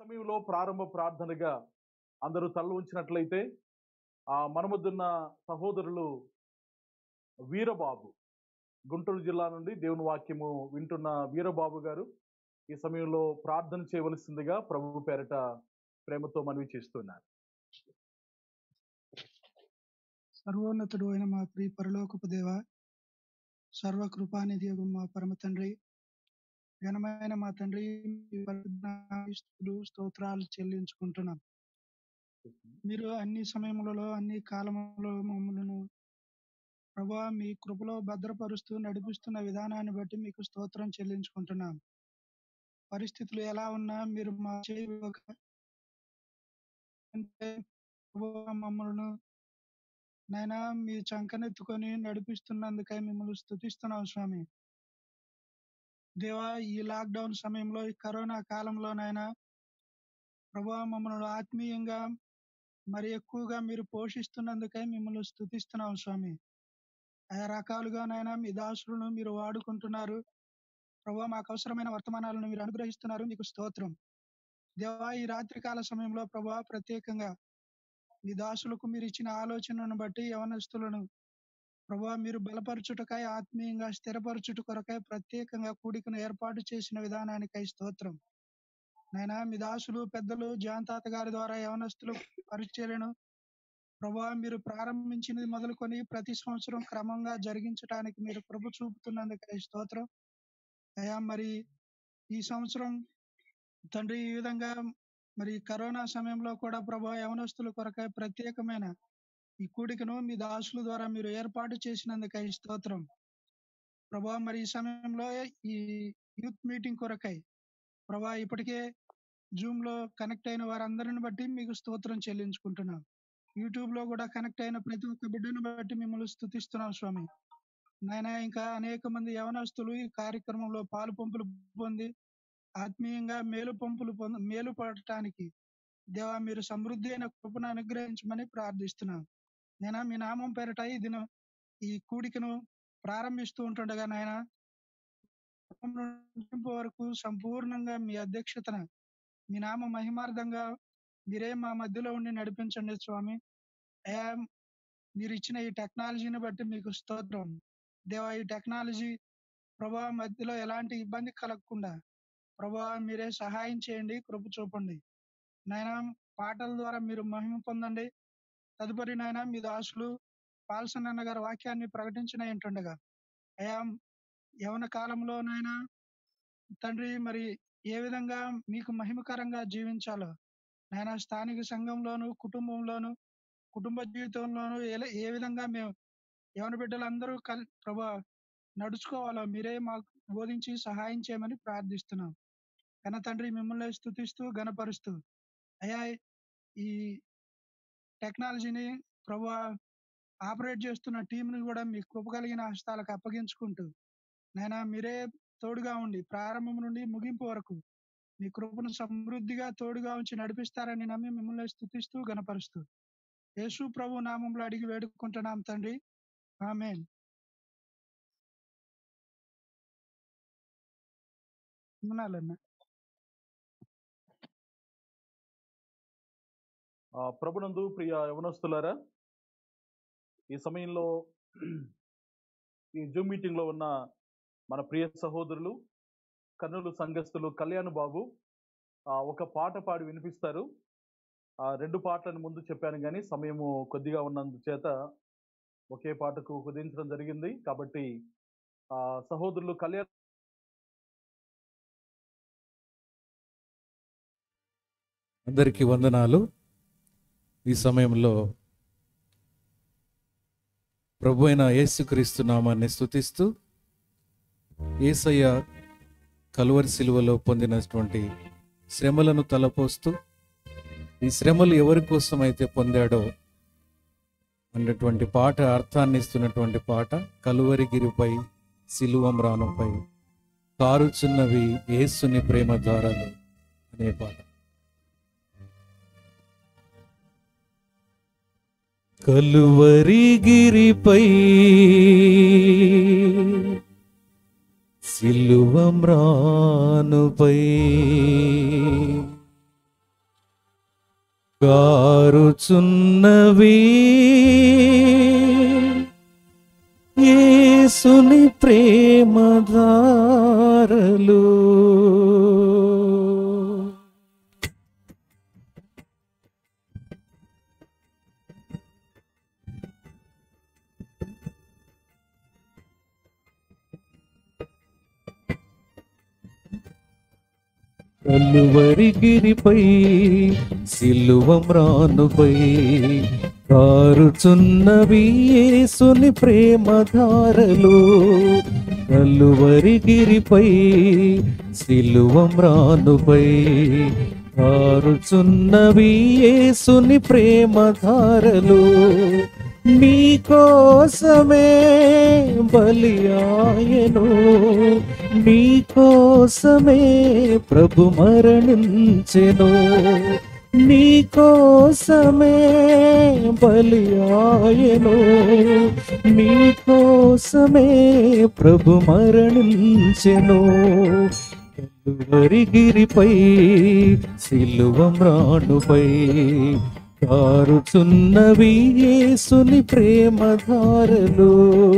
సమయంలో ప్రారంభ ప్రార్థనగా అందరూ తల ఉంచినట్లయితే ఆ మనముద్దున్న సహోదరులు వీరబాబు గుంటూరు జిల్లా నుండి దేవుని వాక్యము వింటున్న వీరబాబు గారు ఈ సమయంలో ప్రార్థన చేయవలసిందిగా ప్రభు పేరట ప్రేమతో మనవి చేస్తున్నారు సర్వోన్నతుడు అయిన మా ప్రియ పరలోకపు దేవ సర్వకృపానిధి యగు మా పరమ తండ్రి ఘనమైన మా తండ్రి మీ పరిశుద్ధ స్తోత్రాలు చెల్లించుకుంటున్నాం మీరు అన్ని సమయములలో అన్ని కాలములలో మమ్మలను ప్రభా మీ కృపలో భద్రపరుస్తూ నడిపిస్తున్న విధానాన్ని బట్టి మీకు స్తోత్రం చెల్లించుకుంటున్నాం పరిస్థితులు ఎలా ఉన్నా మీరు మా చేయి విడవక అంటే ప్రభువా మమ్మల్ని నాయనా మీ చంకనెత్తుకొని నడిపిస్తున్నందుకై మిమ్మల్ని స్తుతిస్తున్నాం స్వామి దేవా ఈ లాక్డౌన్ సమయంలో ఈ కరోనా కాలంలో నాయనా ప్రభా మమ్మల్ని ఆత్మీయంగా మరి ఎక్కువగా మీరు పోషిస్తున్నందుకై మిమ్మల్ని స్తుతిస్తున్నాం స్వామి ఆయా రకాలుగా నాయనా మీ దాసులను మీరు వాడుకుంటున్నారు ప్రభా మాకు అవసరమైన వర్తమానాలను మీరు అనుగ్రహిస్తున్నారు మీకు స్తోత్రం దేవా ఈ రాత్రి కాల సమయంలో ప్రభా ప్రత్యేకంగా మీ దాసులకు మీరు ఇచ్చిన ఆలోచనను బట్టి యవనస్తులను ప్రభా మీరు బలపరచుటకై ఆత్మీయంగా స్థిరపరచుట కొరకై ప్రత్యేకంగా కూడికను ఏర్పాటు చేసిన విధానానికై స్తోత్రం నాయనా మీ దాసులు పెద్దలు జాంతాత గారి ద్వారా యవనస్తులు పరిచర్యను ప్రభా మీరు ప్రారంభించినది మొదలుకొని ప్రతి సంవత్సరం క్రమంగా జరిగించడానికి మీరు కృప చూపుతున్నందుకై స్తోత్రం అయా మరి ఈ సంవత్సరం తండ్రి ఈ విధంగా మరి కరోనా సమయంలో కూడా ప్రభా యవనస్తుల కొరకై ప్రత్యేకమైన ఈ కూడికను మీ దాసుల ద్వారా మీరు ఏర్పాటు చేసినందుకై స్తోత్రం ప్రభా మరి ఈ సమయంలో ఈ యూత్ మీటింగ్ కొరకై ప్రభా ఇప్పటికే జూమ్ లో కనెక్ట్ అయిన వారందరిని బట్టి మీకు స్తోత్రం చెల్లించుకుంటున్నాం యూట్యూబ్ లో కూడా కనెక్ట్ అయిన ప్రతి ఒక్క బిడ్డను బట్టి మిమ్మల్ని స్తుతిస్తున్నాం స్వామి నాయన ఇంకా అనేక మంది యవనస్తులు ఈ కార్యక్రమంలో పాలు పంపులు పొంది ఆత్మీయంగా మేలు పంపులు పొంద మేలు పడటానికి దేవా మీరు సమృద్ధి అయిన కృపను అనుగ్రహించమని ప్రార్థిస్తున్నాం నేను మీ నామం పేరట ఈ దినం ఈ కూడికను ప్రారంభిస్తూ ఉంటుండగా నాయన ముగింపు వరకు సంపూర్ణంగా మీ అధ్యక్షతన మీ నామ మహిమార్థంగా మీరే మా మధ్యలో ఉండి నడిపించండి స్వామి అయా మీరు ఇచ్చిన ఈ టెక్నాలజీని బట్టి మీకు స్తోత్రం దేవా ఈ టెక్నాలజీ ప్రభా మధ్యలో ఎలాంటి ఇబ్బంది కలగకుండా ప్రభా మీరే సహాయం చేయండి కృప చూపండి నాయన పాటల ద్వారా మీరు మహిమ పొందండి తదుపరి నాయన మీ దాసులు పాల్సన్ అన్న గారి వాక్యాన్ని ప్రకటించిన ఏంటుండగా అయా యవన కాలంలో నాయన తండ్రి మరి ఏ విధంగా మీకు మహిమకరంగా జీవించాలో నాయన స్థానిక సంఘంలోను కుటుంబంలోను కుటుంబ జీవితంలోను ఏ- ఏ విధంగా మేము యవన బిడ్డలందరూ కల్ ప్రభా నడుచుకోవాలో మీరే మాకు బోధించి సహాయం చేయమని ప్రార్థిస్తున్నాం కన తండ్రి మిమ్మల్ని స్థుతిస్తూ గనపరుస్తూ అయ్యా ఈ టెక్నాలజీని ప్రభా ఆపరేట్ చేస్తున్న టీంని కూడా మీ కృప కలిగిన హస్తాలకు అప్పగించుకుంటూ నాయనా మీరే తోడుగా ఉండి ప్రారంభం నుండి ముగింపు వరకు మీ కృపను సమృద్ధిగా తోడుగా ఉంచి నడిపిస్తారని నమ్మి మిమ్మల్ని స్థుతిస్తూ గనపరుస్తూ యేసు ప్రభు నామంలో అడిగి వేడుకుంటున్నాం తండ్రి ఆమేన్ వందనాలన్న ఆ, ప్రభునందు ప్రియ యవనస్తులారా ఈ సమయంలో ఈ జూమ్ మీటింగ్ లో ఉన్న మన ప్రియ సహోదరులు కర్నూలు సంఘస్థులు కళ్యాణ్ బాబు ఆ, ఒక పాట పాడి వినిపిస్తారు ఆ రెండు పాటలను ముందు చెప్పాను కానీ సమయము కొద్దిగా ఉన్నందుచేత ఒకే పాటకు కుదించడం జరిగింది కాబట్టి ఆ సహోదరులు కళ్యాణ్ అందరికీ వందనాలు ఈ సమయంలో ప్రభు అయిన యేసుక్రీస్తు నామాన్ని స్తుతిస్తూ యేసయ్య కలువరి శిలువలో పొందినటువంటి శ్రమలను తలపోస్తూ ఈ శ్రమలు ఎవరి కోసం అయితే పొందాడో అన్నటువంటి పాట అర్థాన్ని ఇస్తున్నటువంటి పాట కలువరిగిరిపై శిలువమ్రానుపై కారుచున్నవి యేసుని ప్రేమ ద్వారాలు అనే పాట కలువరిగిరిపై సిలువమ్రానుపై కారుచున్నవి యేసుని ప్రేమధారలు కలువరిగిరిపై సిలువమ్రానుపై కారుచున్నవి యేసుని ప్రేమధారలు కలువరిగిరిపై సిలువమ్రానుపై కారుచున్నవి యేసుని ప్రేమధారలు నీకోసమే బలియాయను నీకోసమే ప్రభు మరణించెను నీకోసమే బలియాయను నీకోసమే ప్రభు మరణించెను కలువరిగిరిపై సిలువమ్రాణుపై కారుచున్నవి యేసుని ప్రేమధారలు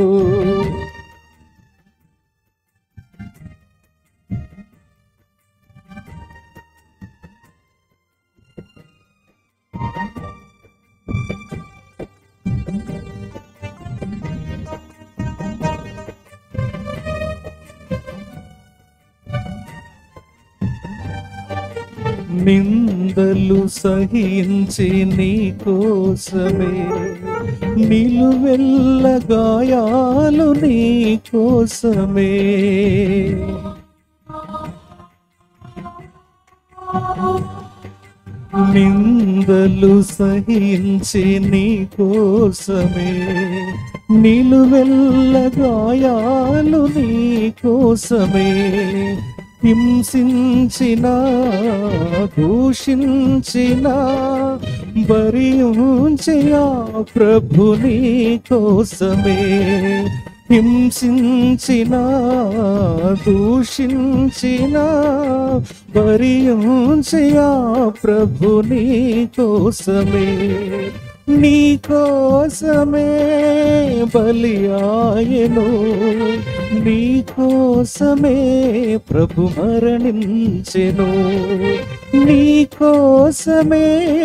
నిందలు సహించి నీ కోసమే నిలువెల్ల గాయాలు నీ కోసమే నిందలు సహించి నీ కోసమే నిలువెల్ల గాయాలు నీ కోసమే హింసించిన దూషించిన భరించయా ప్రభుని కోసమే హింసించిన దూషించిన భరించయా ప్రభుని కోసమే నీ కోసమే బలియాయను నీ కోసమే ప్రభు మరణించెను నీ కోసమే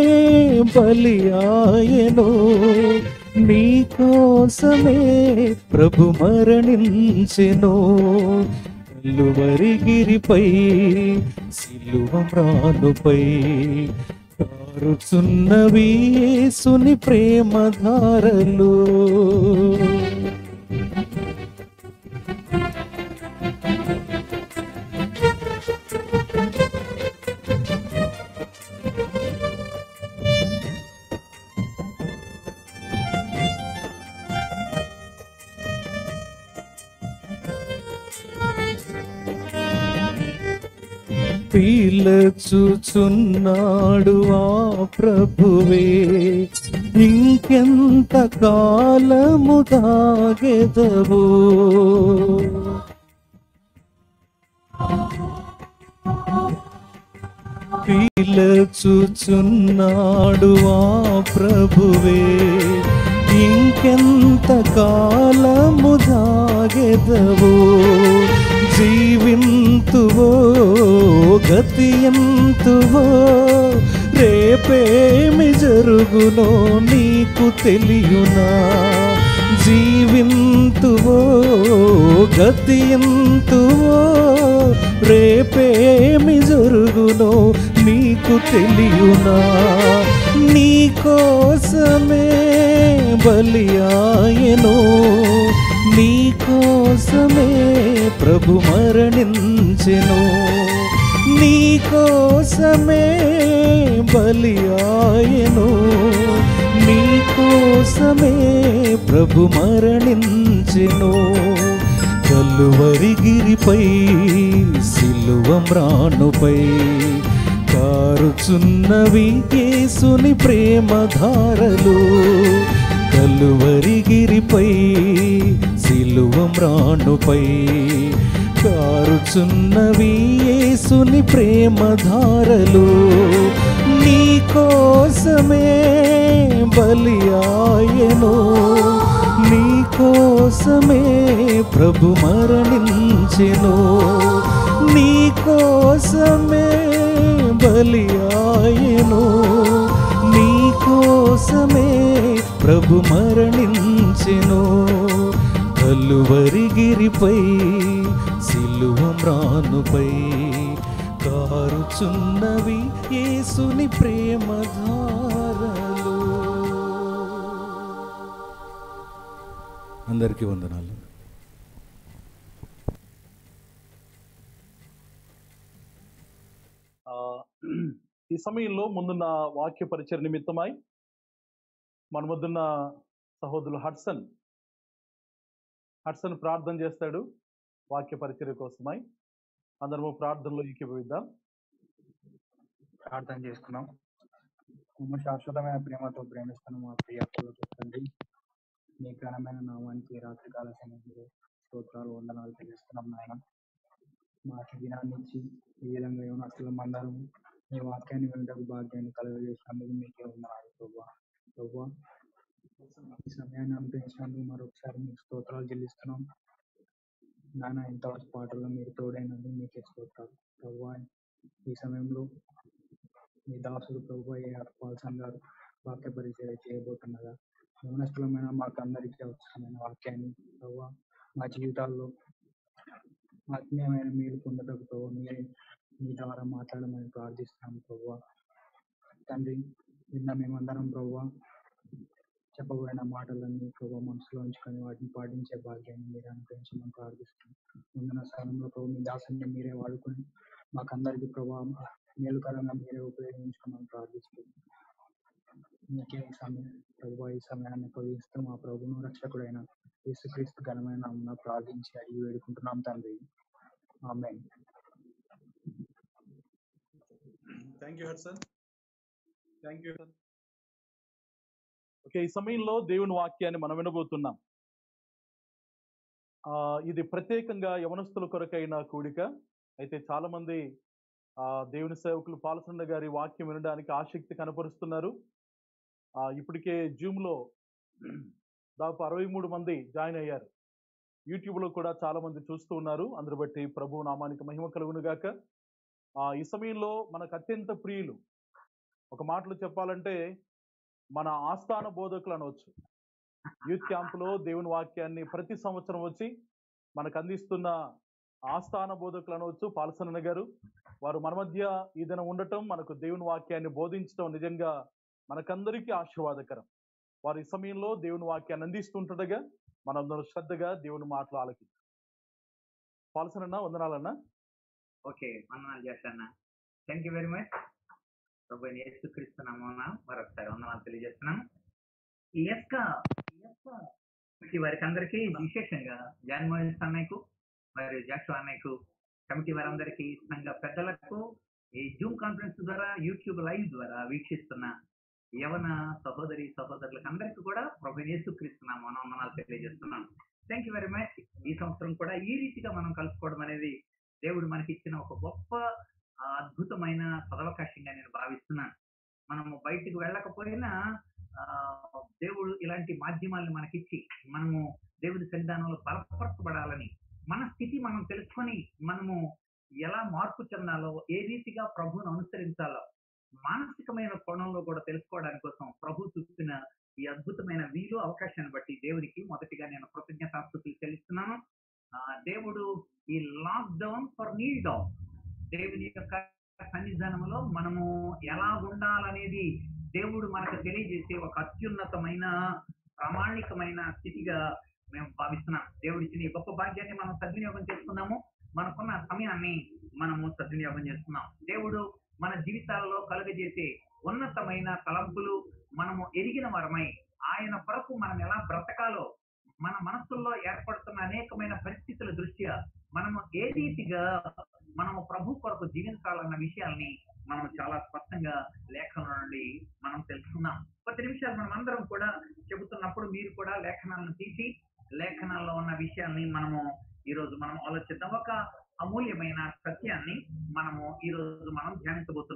బలియాయను నీ కోసమే ప్రభు మరణించెను కల్లువరిగిరిపై సిలువమ్రానుపై కారుచున్నవి యేసుని ప్రేమధారలు పీలచుచున్నాడు ఆ ప్రభువే ఇంకెంత కాలము దాగెదవు పీలచుచున్నాడు ఆ ప్రభువే ఇంకెంత కాలము దాగెదవు జీవింతువో గతియంతువో రేపేమి జరుగునో నీకు తెలియునా జీవింతువో గతియంతువో రేపేమి జరుగునో నీకు తెలియునా నీ కోసమే బలియాయను నీ కోసమే ప్రభు మరణించెను నీ కోసమే బలియాయను నీ కోసమే ప్రభు మరణించెను కల్లువరిగిరిపై సిలువమ్రానుపై కారుచున్నవి యేసుని ప్రేమధారలు కలువరిగిరిపై సిలువమ్రానుపై కారుచున్నవి యేసుని ప్రేమధారలు నీ కోసమే బలి ఆయను నీ కోసమే ప్రభు మరణించెను నీ కోసమే బలి ఆయను నీ కోసమే ప్రభు మరణించెను కలువరిగిరిపై సిలువ మ్రానుపై కారుచున్నవి యేసుని ప్రేమధారలు అందరికీ వందనాలు ఆ, ఈ సమయంలో ముందున్న వాక్య పరిచయ నిమిత్తమై మన ముందున్న సహోదరులు హడ్సన్ హడ్సన్ ప్రార్థన చేస్తాడు వాక్య పరిచర్య కోసమై అందరము ప్రార్థనలో ఏకీభవిద్దాం ప్రార్థన చేసుకున్నాం మేము శాశ్వతమైన ప్రేమతో ప్రేమిస్తున్న మా ప్రియ తండ్రి మీ ఘనమైన నామానికి రాత్రికాల సమయంలో స్తోత్రాలు వందనాలు తెలుస్తున్నాం నాయన మాకు దినాన్ని ఇచ్చి ఈ విధంగా ఏమైనా అసలు మందరం మీ వాక్యాన్ని వినటకు భాగ్యాన్ని కలుగజేసినందుకు మీకే ఉన్నారు ప్రభా ప్రభా ఈ సమయాన్ని అనుగ్రహించినందుకు మరొకసారి మీకు స్తోత్రాలు చెల్లిస్తున్నాం నాన్న ఇంతవరకు పాటల్లో మీరు తోడైనందుకు మీకే స్తోత్రాలు ప్రభా ఈ సమయంలో మీ దాసుడు ప్రభు పాల్సన్ గారు వాక్య పరిచయం చేయబోతుండగా యవనస్తులమైన మాకు అందరికీ అవసరమైన వాక్యాన్ని ప్రభు మా జీవితాల్లో ఆత్మీయమైన మీరు పొందటకు ప్రభు మీరే మీ ద్వారా మాట్లాడమని ప్రార్థిస్తున్నాం ప్రభు తండ్రి నిన్న మేమందరం ప్రభు చెప్పబడిన మాటలన్నీ ప్రభు మనసులో ఉంచుకొని వాటిని పాటించే భాగ్యాన్ని మీరు అనుగ్రహించమని ప్రార్థిస్తున్నాం ముందున్న స్థానంలో ప్రభు మీ దాసుని మీరే వాడుకొని మాకందరికీ ప్రభావం మేలుకరంగా మీరే ఉపయోగించుకోమని ప్రార్థిస్తున్నాం మీకే ఈ సమయం ప్రభు ఈ సమయాన్ని ఉపయోగిస్తూ మా ప్రభును రక్షకుడైన యేసుక్రీస్తు ఘనమైన నామమున ప్రార్థించి అడిగి వేడుకుంటున్నాం తండ్రి ఆమె thank you Hudson thank you okay ఈ సమయంలో దేవుని వాక్యాన్ని మనం వినబోతున్నాం ఆ, ఇది ప్రత్యేకంగా యవనస్తుల కొరకైన కూడిక అయితే చాలా మంది ఆ, దేవుని సేవకులు పాలసండ గారి వాక్యం వినడానికి ఆసక్తి కనపరుస్తున్నారు ఆ, ఇప్పటికే జూమ్ లో దాదాపు అరవై మూడు మంది జాయిన్ అయ్యారు యూట్యూబ్ లో కూడా చాలా మంది చూస్తూ ఉన్నారు అందరు బట్టి ప్రభు నామానికి మహిమ కలుగును గాక ఆ, ఈ సమయంలో మనకు అత్యంత ప్రియులు ఒక మాటలో చెప్పాలంటే మన ఆస్థాన బోధకులు అనవచ్చు యూత్ క్యాంపులో దేవుని వాక్యాన్ని ప్రతి సంవత్సరం వచ్చి మనకు అందిస్తున్న ఆస్థాన బోధకులు అనవచ్చు పాలసనన్న గారు వారు మన మధ్య ఈ దినం ఉండటం మనకు దేవుని వాక్యాన్ని బోధించడం నిజంగా మనకందరికీ ఆశీర్వాదకరం వారు ఈ సమయంలో దేవుని వాక్యాన్ని అందిస్తుంటుండగా మనందరం శ్రద్ధగా దేవుని మాటలు ఆలకిద్దాం పాలసనన్న వందనాలన్నా ఓకే వందనాలు చేస్తాను థ్యాంక్ యూ వెరీ మచ్ ప్రభు యేసుక్రీస్తు నామమున మరొకసారి వందనాలు తెలియజేస్తున్నాను ఈ యొక్క ఈ యొక్క కమిటీ వారికి అందరికీ విశేషంగా జాన్ మోహన్ అన్నయ్యకు మరియు జాషు అన్నయ్యకు కమిటీ వారందరికీ సంఘ పెద్దలకు ఈ జూమ్ కాన్ఫరెన్స్ ద్వారా యూట్యూబ్ లైవ్ ద్వారా వీక్షిస్తున్న యవన సహోదరి సహోదరులకు అందరికీ కూడా ప్రభు యేసుక్రీస్తు నామమున వందనాలు తెలియజేస్తున్నాను థ్యాంక్ యూ వెరీ మచ్ ఈ సంవత్సరం కూడా ఈ రీతిగా మనం కలుసుకోవడం అనేది దేవుడు మనకి ఇచ్చిన ఒక గొప్ప ఆ, అద్భుతమైన సదవకాశంగా నేను భావిస్తున్నాను మనము బయటికి వెళ్ళకపోయినా ఆ, దేవుడు ఇలాంటి మాధ్యమాలను మనకిచ్చి మనము దేవుడి సన్నిధానంలో బలపరచబడాలని మన స్థితి మనం తెలుసుకొని మనము ఎలా మార్పు చెందాలో ఏ రీతిగా ప్రభువును అనుసరించాలో మానసికమైన కోణంలో కూడా తెలుసుకోవడానికి కోసం ప్రభు చూపిన ఈ అద్భుతమైన వీలు అవకాశాన్ని బట్టి దేవునికి మొదటిగా నేను కృతజ్ఞతాస్తుతులు చెల్లిస్తున్నాను ఆ, దేవుడు ఈ lockdown for kneel down దేవుని యొక్క సన్నిధానంలో మనము ఎలా ఉండాలనేది దేవుడు మనకు తెలియజేసే ఒక అత్యున్నతమైన ప్రామాణికమైన స్థితిగా మేము భావిస్తున్నాం దేవుడు ఇచ్చిన ఈ గొప్ప భాగ్యాన్ని మనం సద్వినియోగం చేసుకున్నాము మనకున్న సమయాన్ని మనము సద్వినియోగం చేసుకున్నాం దేవుడు మన జీవితాలలో కలుగజేసే ఉన్నతమైన తలంపులు మనము ఎరిగిన వరమై ఆయన కొరకు మనం ఎలా బ్రతకాలో మన మనస్సుల్లో ఏర్పడుతున్న అనేకమైన పరిస్థితుల దృష్ట్యా మనము ఏ రీతిగా మనము ప్రభు కొరకు జీవించాలన్న విషయాల్ని మనం చాలా స్పష్టంగా లేఖనం నుండి మనం తెలుసుకున్నాం కొద్ది నిమిషాలు మనం అందరం కూడా చెబుతున్నప్పుడు మీరు కూడా లేఖనాలను తీసి లేఖనాల్లో ఉన్న విషయాల్ని మనము ఈ రోజు మనం ఆలోచిద్దాం ఒక అమూల్యమైన సత్యాన్ని మనము ఈ రోజు మనం ధ్యానించబోతున్నాం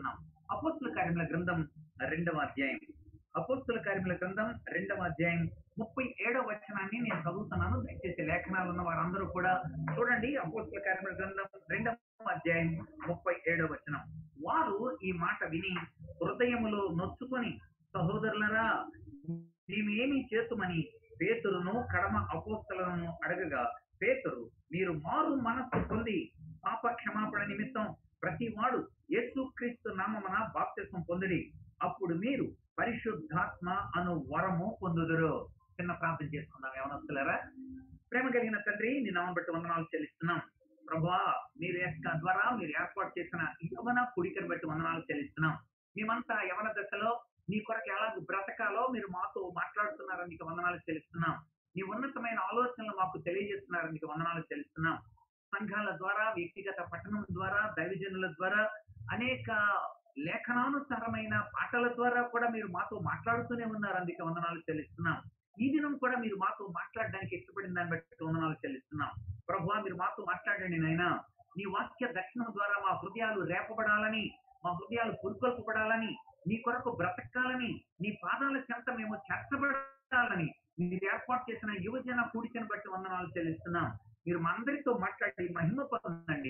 అపోస్తుల కార్యముల గ్రంథం రెండవ అధ్యాయం అపోస్తుల కార్యముల గ్రంథం రెండవ అధ్యాయం ముప్పై ఏడవ వచనాన్ని నేను చదువుతున్నాను దయచేసి లేఖనాలు ఉన్న వారందరూ కూడా చూడండి అపోస్తుల కార్యముల గ్రంథం రెండవ అధ్యాయం ముప్పై ఏడవ వచనం వారు ఈ మాట విని హృదయములో నొచ్చుకొని సహోదరులరా మేమేమి చేతుమని పేతురును కడమ అపోస్తలను అడగగా పేతురు మీరు మారు మనస్సు పొంది పాప క్షమాపణ నిమిత్తం ప్రతి వాడు యేసుక్రీస్తు నామమున బాప్తిసం పొందిడి అప్పుడు మీరు పరిశుద్ధాత్మ అను వరము పొందుదురు చిన్న ప్రార్థన చేసుకుందాం ఏమనొస్తున్నారా ప్రేమ కలిగిన తండ్రి నీ నామం బట్టి వందనాలు చెల్లిస్తున్నాం ప్రభా మీరు యొక్క ద్వారా మీరు ఏర్పాటు చేసిన యవన కుడికను బట్టి వందనాలు చెల్లిస్తున్నాం మేమంతా యవన దశలో నీ కొరకు ఎలా బ్రతకాలో మీరు మాతో మాట్లాడుతున్నారని నీకు వందనాలు చెల్లిస్తున్నాం నీ ఉన్నతమైన ఆలోచనలు మాకు తెలియజేస్తున్నారని నీకు వందనాలు చెల్లిస్తున్నాం సంఘాల ద్వారా వ్యక్తిగత పట్టణం ద్వారా దైవజనుల ద్వారా అనేక లేఖనానుసారమైన పాటల ద్వారా కూడా మీరు మాతో మాట్లాడుతూనే ఉన్నారు అందుకే వందనాలు చెల్లిస్తున్నాం ఈ దినం కూడా మీరు మాతో మాట్లాడడానికి ఇష్టపడిన దాన్ని బట్టి వందనాలు చెల్లిస్తున్నాం ప్రభు మీరు మాతో మాట్లాడండి నాయనా నీ వాక్య దర్శనం ద్వారా మా హృదయాలు రేపబడాలని మా హృదయాలు పురుకొల్పబడాలని నీ కొరకు బ్రతకాలని నీ పాదాల చెంత మేము చేర్చబడాలని మీరు ఏర్పాటు చేసిన యువజన కూడికను బట్టి వందనాలు చెల్లిస్తున్నాం మీరు మా అందరితో మాట్లాడి మహిమ పొందండి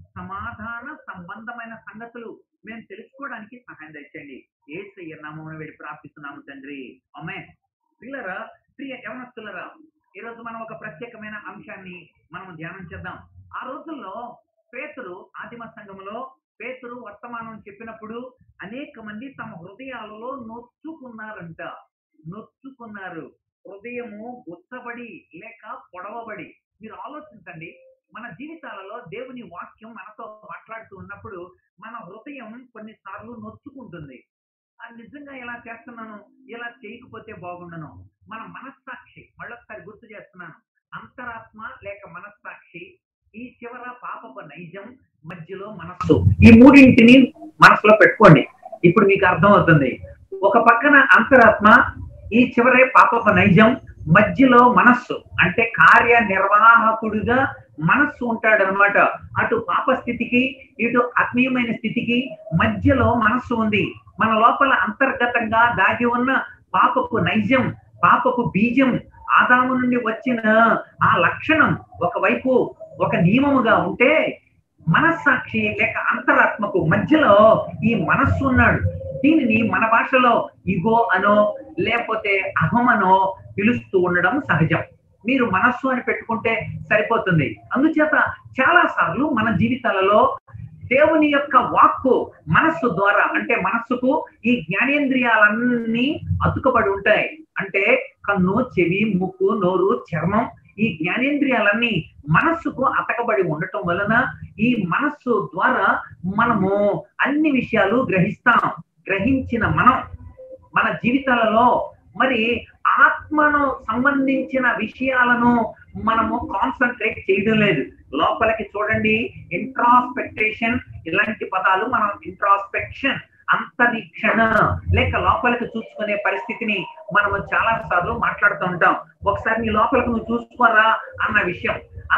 సమాధాన సంబంధమైన సంగతులు మేము తెలుసుకోవడానికి సహాయం దయచేయండి ఏ నామమున వేడి ప్రార్థిస్తున్నాము తండ్రి అమ్మే పిల్లరా ప్రియ యవనస్తులరా ఈ రోజు మనం ఒక ప్రత్యేకమైన అంశాన్ని మనం ధ్యానం చేద్దాం ఆ రోజుల్లో పేతురు ఆదిమ సంఘములో పేతురు వర్తమానం చెప్పినప్పుడు అనేక మంది తమ హృదయాలలో నొచ్చుకున్నారంట నొచ్చుకున్నారు హృదయము గుచ్చబడి లేక పొడవబడి మీరు ఆలోచించండి మన జీవితాలలో దేవుని వాక్యం మనతో మాట్లాడుతూ ఉన్నప్పుడు మన హృదయం కొన్నిసార్లు నొచ్చుకుంటుంది ఆ నిజంగా ఇలా చేస్తున్నాను ఇలా చేయకపోతే బాగుండను మన మనస్సాక్షి మళ్ళొకసారి గుర్తు చేస్తున్నాను అంతరాత్మ లేక మనస్సాక్షి ఈ చివర పాపపు నైజం మధ్యలో మనస్సు ఈ మూడింటిని మనసులో పెట్టుకోండి ఇప్పుడు మీకు అర్థమవుతుంది ఒక పక్కన అంతరాత్మ ఈ చివరే పాపపు నైజం మధ్యలో మనస్సు అంటే కార్య నిర్వాహకుడిగా మనస్సు ఉంటాడనమాట అటు పాప స్థితికి ఇటు ఆత్మీయమైన స్థితికి మధ్యలో మనస్సు ఉంది మన లోపల అంతర్గతంగా దాగి ఉన్న పాపపు నైజం పాపపు బీజం ఆదాము నుండి వచ్చిన ఆ లక్షణం ఒకవైపు ఒక నియమముగా ఉంటే మనస్సాక్షి లేక అంతరాత్మకు మధ్యలో ఈ మనస్సు ఉన్నాడు దీనిని మన భాషలో ఇగో అనో లేకపోతే అహమనో పిలుస్తూ ఉండడం సహజం మీరు మనస్సు అని పెట్టుకుంటే సరిపోతుంది అందుచేత చాలా సార్లు మన జీవితాలలో దేవుని యొక్క వాక్కు మనస్సు ద్వారా అంటే మనస్సుకు ఈ జ్ఞానేంద్రియాలన్నీ అతుకబడి ఉంటాయి అంటే కన్ను చెవి ముక్కు నోరు చర్మం ఈ జ్ఞానేంద్రియాలన్నీ మనస్సుకు అతకబడి ఉండటం వలన ఈ మనస్సు ద్వారా మనము అన్ని విషయాలు గ్రహిస్తాం గ్రహించిన మనం మన జీవితాలలో మరి ఆత్మను సంబంధించిన విషయాలను మనము కాన్సన్ట్రేట్ చేయడం లేదు లోపలికి చూడండి ఇంట్రాస్పెక్టేషన్ ఇలాంటి పదాలు మనం ఇంట్రాస్పెక్షన్ అంతరీక్షణ లేక లోపలికి చూసుకునే పరిస్థితిని మనము చాలా సార్లు మాట్లాడుతూ ఉంటాం ఒకసారి నీ లోపలికి నువ్వు చూసుకోరా అన్న విషయం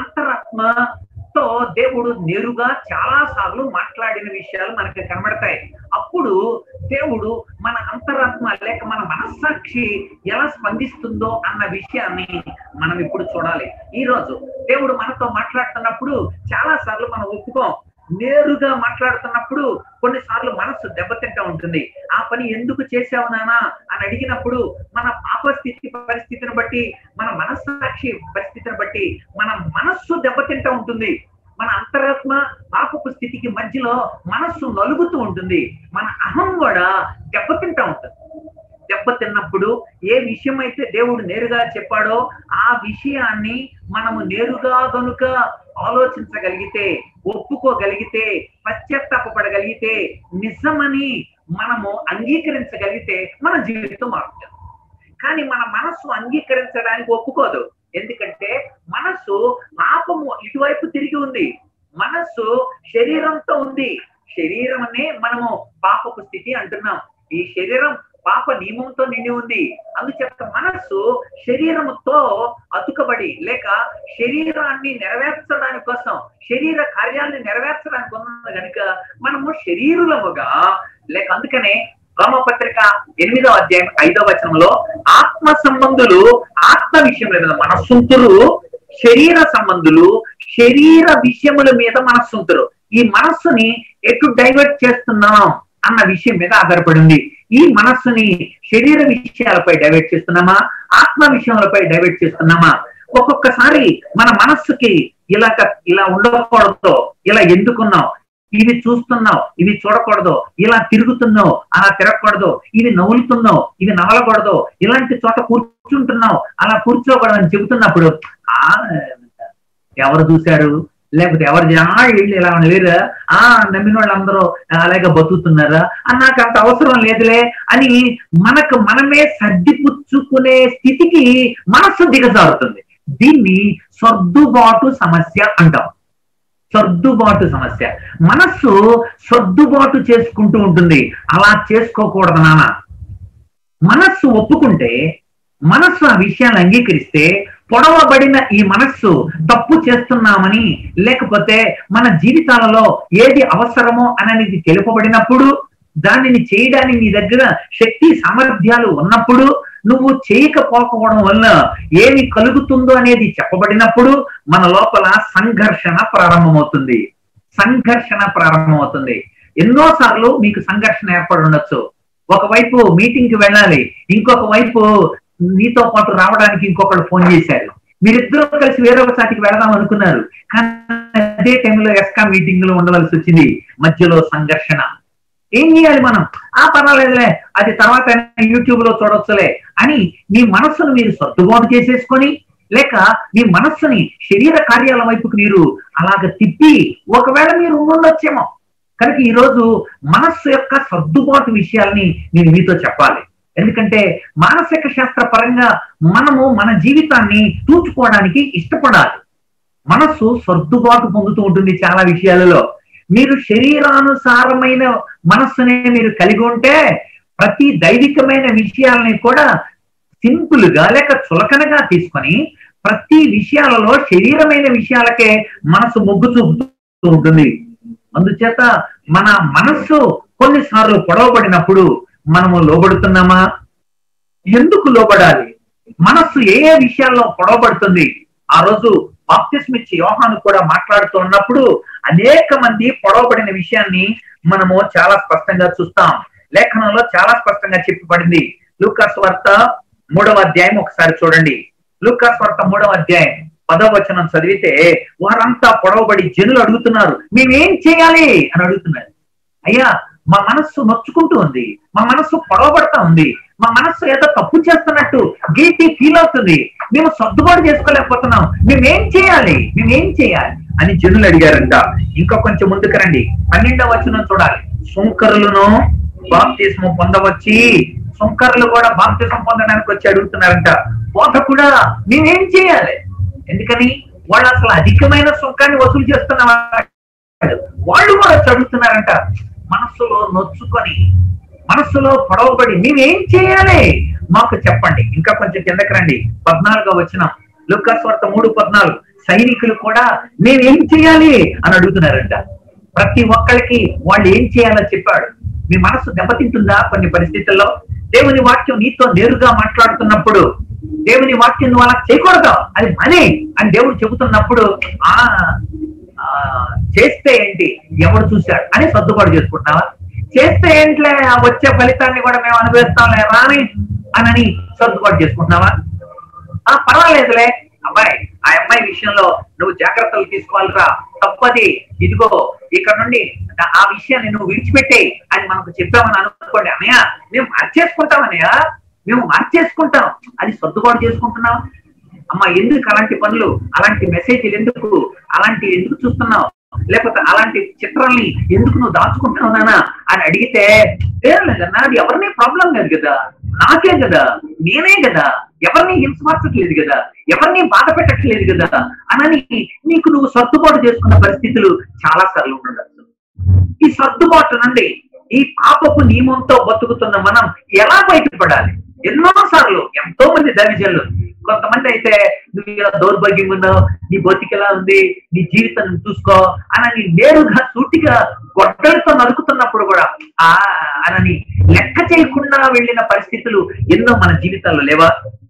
అంతరాత్మతో దేవుడు నేరుగా చాలా సార్లు మాట్లాడిన విషయాలు మనకి కనబడతాయి అప్పుడు దేవుడు మన అంతరాత్మ లేక మన మనస్సాక్షి ఎలా స్పందిస్తుందో అన్న విషయాన్ని మనం ఇప్పుడు చూడాలి ఈ రోజు దేవుడు మనతో మాట్లాడుతున్నప్పుడు చాలా సార్లు మనం ఒప్పుకోం నేరుగా మాట్లాడుతున్నప్పుడు కొన్నిసార్లు మనస్సు దెబ్బతింటా ఉంటుంది ఆ పని ఎందుకు చేసావు నానా అని అడిగినప్పుడు మన పాప స్థితి పరిస్థితిని బట్టి మన మనస్సాక్షి పరిస్థితిని బట్టి మన మనస్సు దెబ్బతింటా ఉంటుంది మన అంతరాత్మ పాపపు స్థితికి మధ్యలో మనస్సు నలుగుతూ ఉంటుంది మన అహం కూడా దెబ్బతింటా ఉంటుంది దెబ్బతిన్నప్పుడు ఏ విషయం అయితే దేవుడు నేరుగా చెప్పాడో ఆ విషయాన్ని మనము నేరుగా గనుక ఆలోచించగలిగితే ఒప్పుకోగలిగితే పశ్చాత్తాపడగలిగితే నిజమని మనము అంగీకరించగలిగితే మన జీవితం మారుతుంది కానీ మన మనస్సు అంగీకరించడానికి ఒప్పుకోదు ఎందుకంటే మనస్సు పాపము ఇటువైపు తిరిగి ఉంది మనస్సు శరీరంతో ఉంది శరీరం అనే మనము పాపపు స్థితి అంటున్నాం ఈ శరీరం పాప నియమంతో నిండి ఉంది అందుచేత మనస్సు శరీరముతో అతుకబడి లేక శరీరాన్ని నెరవేర్చడానికి కోసం శరీర కార్యాన్ని నెరవేర్చడానికి ఉన్నది కనుక మనము శరీరులముగా లేక అందుకనే రోమపత్రిక ఎనిమిదో అధ్యాయం ఐదో వచనంలో ఆత్మ సంబంధులు ఆత్మ విషయంలో మీద మనస్సుంతురు శరీర సంబంధులు శరీర విషయముల మీద మనస్సుంతురు ఈ మనస్సుని ఎటు డైవర్ట్ చేస్తున్నాం అన్న విషయం మీద ఆధారపడింది ఈ మనస్సుని శరీర విషయాలపై డైవర్ట్ చేస్తున్నామా ఆత్మ విషయాలపై డైవర్ట్ చేస్తున్నామా ఒక్కొక్కసారి మన మనస్సుకి ఇలా ఇలా ఉండకూడదు ఇలా ఎందుకున్నావు ఇవి చూస్తున్నావు ఇవి చూడకూడదు ఇలా తిరుగుతున్నావు అలా తిరగకూడదు ఇవి నవ్వులుతున్నావు ఇవి నవలకూడదు ఇలాంటి చోట కూర్చుంటున్నావు అలా కూర్చోకూడదు అని చెబుతున్నప్పుడు ఆ ఎవరు చూశారు లేకపోతే ఎవరు జా వీళ్ళు ఇలా లేరా ఆ నమ్మిన వాళ్ళందరూ అలాగే బతుకుతున్నారా అని నాకు అంత అవసరం లేదులే అని మనకు మనమే సర్దిపుచ్చుకునే స్థితికి మనస్సు దిగజారుతుంది దీన్ని సర్దుబాటు సమస్య అంటాం సర్దుబాటు సమస్య మనస్సు సర్దుబాటు చేసుకుంటూ ఉంటుంది అలా చేసుకోకూడదు నాన్న మనస్సు ఒప్పుకుంటే మనస్సు ఆ విషయాన్ని అంగీకరిస్తే పొడవబడిన ఈ మనస్సు తప్పు చేస్తున్నామని లేకపోతే మన జీవితాలలో ఏది అవసరమో అనేది తెలుపబడినప్పుడు దానిని చేయడానికి నీ దగ్గర శక్తి సామర్థ్యాలు ఉన్నప్పుడు నువ్వు చేయకపోకపోవడం వల్ల ఏమి కలుగుతుందో అనేది చెప్పబడినప్పుడు మన లోపల సంఘర్షణ ప్రారంభమవుతుంది సంఘర్షణ ప్రారంభమవుతుంది ఎన్నోసార్లు మీకు సంఘర్షణ ఏర్పడి ఉండొచ్చు ఒకవైపు మీటింగ్ కి వెళ్ళాలి ఇంకొక వైపు నీతో పాటు రావడానికి ఇంకొకరు ఫోన్ చేశారు మీరిద్దరూ కలిసి వేరొక సాటికి వెళదాం అనుకున్నారు కానీ అదే టైంలో ఎస్కా మీటింగ్ లో ఉండవలసి వచ్చింది మధ్యలో సంఘర్షణ ఏం చేయాలి మనం ఆ పర్వాలేదులే అది తర్వాత యూట్యూబ్ లో చూడొచ్చులే అని మీ మనస్సును మీరు సర్దుబాటు చేసేసుకొని లేక మీ మనస్సుని శరీర కార్యాల వైపుకు మీరు అలాగ తిప్పి ఒకవేళ మీరు ఉండొచ్చేమో కనుక ఈ రోజు మనస్సు యొక్క సర్దుబాటు విషయాల్ని నేను మీతో చెప్పాలి ఎందుకంటే మానసిక శాస్త్ర పరంగా మనము మన జీవితాన్ని తూచుకోవడానికి ఇష్టపడాలి మనస్సు సర్దుబాటు పొందుతూ ఉంటుంది చాలా విషయాలలో మీరు శరీరానుసారమైన మనస్సునే మీరు కలిగి ఉంటే ప్రతి దైవికమైన విషయాలని కూడా సింపుల్ గా లేక చులకనగా తీసుకొని ప్రతి విషయాలలో శరీరమైన విషయాలకే మనసు మొగ్గు చూపుతూ ఉంటుంది అందుచేత మన మనస్సు కొన్నిసార్లు పొడవబడినప్పుడు మనము లోబడుతున్నామా ఎందుకు లోబడాలి మనస్సు ఏ ఏ విషయాల్లో పొడవబడుతుంది ఆ రోజు బాప్తిస్మ ఇచ్చి యోహాను కూడా మాట్లాడుతూ ఉన్నప్పుడు అనేక మంది పొడవబడిన విషయాన్ని మనము చాలా స్పష్టంగా చూస్తాం లేఖనంలో చాలా స్పష్టంగా చెప్పబడింది లూకాస్ వార్త మూడవ అధ్యాయం ఒకసారి చూడండి లూకాస్ వార్త మూడవ అధ్యాయం పదవ వచనం చదివితే వారంతా పొడవబడి జనులు అడుగుతున్నారు మేమేం చేయాలి అని అడుగుతున్నారు అయ్యా మా మనస్సు నొచ్చుకుంటూ ఉంది మా మనస్సు పొడవబడతా ఉంది మా మనస్సు ఏదో తప్పు చేస్తున్నట్టు గిల్టీ ఫీల్ అవుతుంది మేము సర్దుబాటు చేసుకోలేకపోతున్నాం మేమేం చేయాలి మేమేం చేయాలి అని జనులు అడిగారంట ఇంకా కొంచెం ముందుకు రండి పన్నెండవ వచనం చూడాలి సుంకరులను బాప్తిస్మం పొందవచ్చి సుంకరులు కూడా బాప్తిస్మం పొందడానికి వచ్చి అడుగుతున్నారంట పోత కూడా మేమేం చేయాలి ఎందుకని వాళ్ళు అసలు అధికమైన సుంకాన్ని వసూలు చేస్తున్నారు వాళ్ళు కూడా చదువుతున్నారంట మనస్సులో నొచ్చుకొని మనస్సులో పొడవబడి మేమేం చేయాలి మాకు చెప్పండి ఇంకా కొంచెం కిందకి రండి పద్నాలుగో వచ్చిన లుక్కస్వార్త మూడు పద్నాలుగు సైనికులు కూడా మేమేం చేయాలి అని అడుగుతున్నారంట ప్రతి ఒక్కరికి వాళ్ళు ఏం చేయాలో చెప్పాడు మీ మనసు దెబ్బతింటుందా కొన్ని పరిస్థితుల్లో దేవుని వాక్యం నీతో నేరుగా మాట్లాడుతున్నప్పుడు దేవుని వాక్యం నువ్వు అలా చేయకూడదు అది మనే అని దేవుడు చెబుతున్నప్పుడు ఆ ఆ, చేస్తే ఏంటి ఎవడు చూశాడు అని సర్దుబాటు చేసుకుంటున్నావా చేస్తే ఏంట్లే ఆ వచ్చే ఫలితాన్ని కూడా మేము అనుభవిస్తాంలే రాని అని సర్దుబాటు చేసుకుంటున్నావా ఆ పర్వాలేదులే అబ్బాయి ఆ అమ్మాయి విషయంలో నువ్వు జాగ్రత్తలు తీసుకోవాలిరా తప్పది ఇదిగో ఇక్కడ నుండి ఆ- ఆ విషయాన్ని నువ్వు విడిచిపెట్టేయి అని మనకు చెప్పామని అనుకోండి అన్నయ్య మేము మార్చేసుకుంటాం అన్నయ్య మేము మార్చేసుకుంటాం అది సర్దుబాటు చేసుకుంటున్నాం అమ్మ ఎందుకు అలాంటి పనులు అలాంటి మెసేజ్లు ఎందుకు అలాంటి ఎందుకు చూస్తున్నావు లేకపోతే అలాంటి చిత్రాల్ని ఎందుకు నువ్వు దాచుకుంటున్నావు నాన్న అని అడిగితే ఏం లేదన్నా అది ఎవరిని ప్రాబ్లం లేదు కదా నాకే కదా నేనే కదా ఎవరిని హింసపరచట్లేదు కదా ఎవరిని బాధ పెట్టట్లేదు కదా అనని నీకు నువ్వు సర్దుబాటు చేసుకున్న పరిస్థితులు చాలా సార్లు ఉండవచ్చు ఈ సర్దుబాటు నుండి ఈ పాపపు నియమంతో బతుకుతున్న మనం ఎలా బయటపడాలి ఎన్నో సార్లు ఎంతో మంది దైవజనులు కొంతమంది అయితే నువ్వు ఇలా దౌర్భాగ్యం ఉన్నావు నీ బతికెలా ఉంది నీ జీవితం చూసుకో అని నేరుగా సూటిగా గొడ్డలతో నరుకుతున్నప్పుడు కూడా ఆ అనని లెక్క చేయకుండా వెళ్ళిన పరిస్థితులు ఎన్నో మన జీవితాల్లో లేవా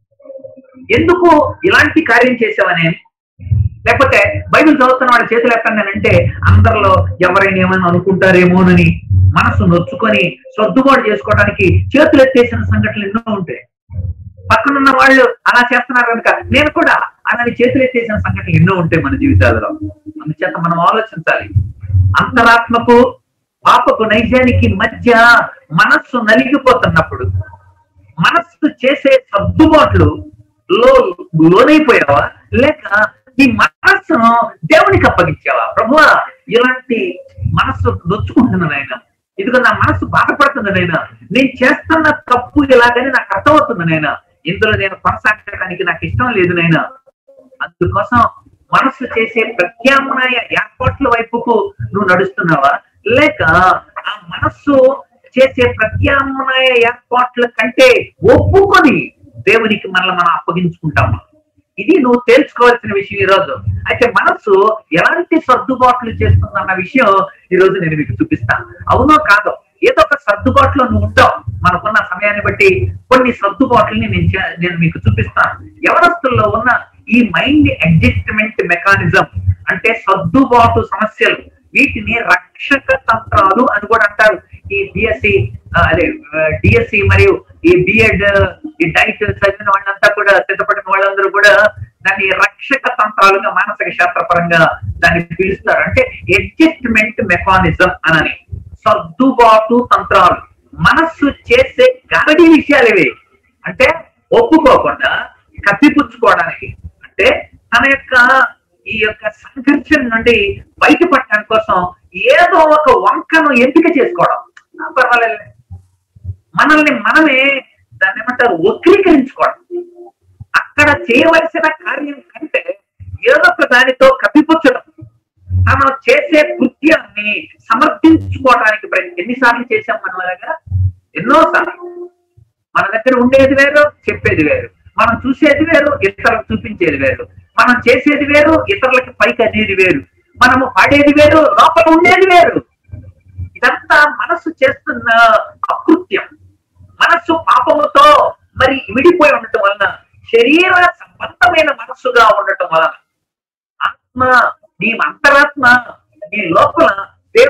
ఎందుకు ఇలాంటి కార్యం చేసావనే లేకపోతే బైబిల్ చదువుతున్న వాళ్ళ చేతులు ఎత్తంగానంటే అందరిలో ఎవరైనా ఏమైనా అనుకుంటారేమోనని మనసు నొచ్చుకొని సర్దుబాటు చేసుకోవడానికి చేతులు ఎత్తేసిన సంఘటనలు ఎన్నో ఉంటాయి పక్కనున్న వాళ్ళు అలా చేస్తున్నారు కనుక నేను కూడా అలాని చేతులు ఎత్తేసిన సంఘటనలు ఎన్నో ఉంటాయి మన జీవితాలలో అందుచేత మనం ఆలోచించాలి అంతరాత్మకు పాపకు నైజానికి మధ్య మనస్సు నలిగిపోతున్నప్పుడు మనస్సు చేసే సర్దుబాట్లు లో లోనైపోయావా లేక నీ మనస్సును దేవునికి అప్పగించావా ప్రభువా ఇలాంటి మనస్సు నొచ్చుకుంటున్నాను ఆయన ఇదిగో నా మనస్సు బాధపడుతుంది నాయన నేను చేస్తున్న తప్పు ఇలాగని నాకు అర్థమవుతుంది నాయన ఇందులో నేను కొనసాగడానికి నాకు ఇష్టం లేదు నాయన అందుకోసం మనస్సు చేసే ప్రత్యామ్నాయ ఏర్పాట్ల వైపుకు నువ్వు నడుస్తున్నావా లేక ఆ మనస్సు చేసే ప్రత్యామ్నాయ ఏర్పాట్ల కంటే ఒప్పుకొని దేవునికి మనల్ని మనం అప్పగించుకుంటాము ఇది నువ్వు తెలుసుకోవాల్సిన విషయం ఈ రోజు అయితే మనస్సు ఎలాంటి సర్దుబాట్లు చేస్తుందన్న విషయం ఈ రోజు నేను మీకు చూపిస్తాను అవునో కాదో ఏదో ఒక సర్దుబాటులో నువ్వు ఉంటావు మనకున్న సమయాన్ని బట్టి కొన్ని సర్దుబాట్లని నేను చే- నేను మీకు చూపిస్తాను ఎవరస్తుల్లో ఉన్న ఈ మైండ్ అడ్జస్ట్మెంట్ మెకానిజం అంటే సర్దుబాటు సమస్యలు వీటిని రక్షక తంత్రాలు అని కూడా అంటారు ఈ బిఎస్సి అదే డిఎస్సి మరియు ఈ బిఎడ్ ఈ డైట్ చదివిన వాళ్ళంతా కూడా సిద్ధపడిన వాళ్ళందరూ కూడా దాన్ని రక్షక తంత్రాలుగా మానసిక శాస్త్రపరంగా దాన్ని పిలుస్తారు అంటే అడ్జస్ట్మెంట్ మెకానిజం అనని సర్దుబాటు తంత్రాలు మనస్సు చేసే గరడి విషయాలు ఇవి అంటే ఒప్పుకోకుండా కప్పిపుచ్చుకోవడానికి అంటే తన యొక్క ఈ యొక్క సంఘర్షణ నుండి బయటపడటానికి కోసం ఏదో ఒక వంకను ఎంపిక చేసుకోవడం ఆ, పర్వాలేదు మనల్ని మనమే దాన్ని ఏమంటారు వక్రీకరించుకోవడం అక్కడ చేయవలసిన కార్యం కంటే ఏదో ఒక దానితో కప్పిపుచ్చడం మనం చేసే కృత్యాన్ని సమర్థించుకోవడానికి ప్రయత్నం ఎన్నిసార్లు చేశాం మనం అలాగా ఎన్నోసార్లు మన దగ్గర ఉండేది వేరు చెప్పేది వేరు మనం చూసేది వేరు ఇతరులకు చూపించేది వేరు మనం చేసేది వేరు ఇతరులకి పైకి అనేది వేరు మనము పాడేది వేరు లోపల ఉండేది వేరు ఇదంతా మనస్సు చేస్తున్న అకృత్యం మనస్సు పాపముతో మరి విడిపోయి ఉండటం వలన శరీర సంబంధమైన మనస్సుగా ఉండటం వలన ఆత్మ నీ అంతరాత్మ నీ లోపల దేవుడు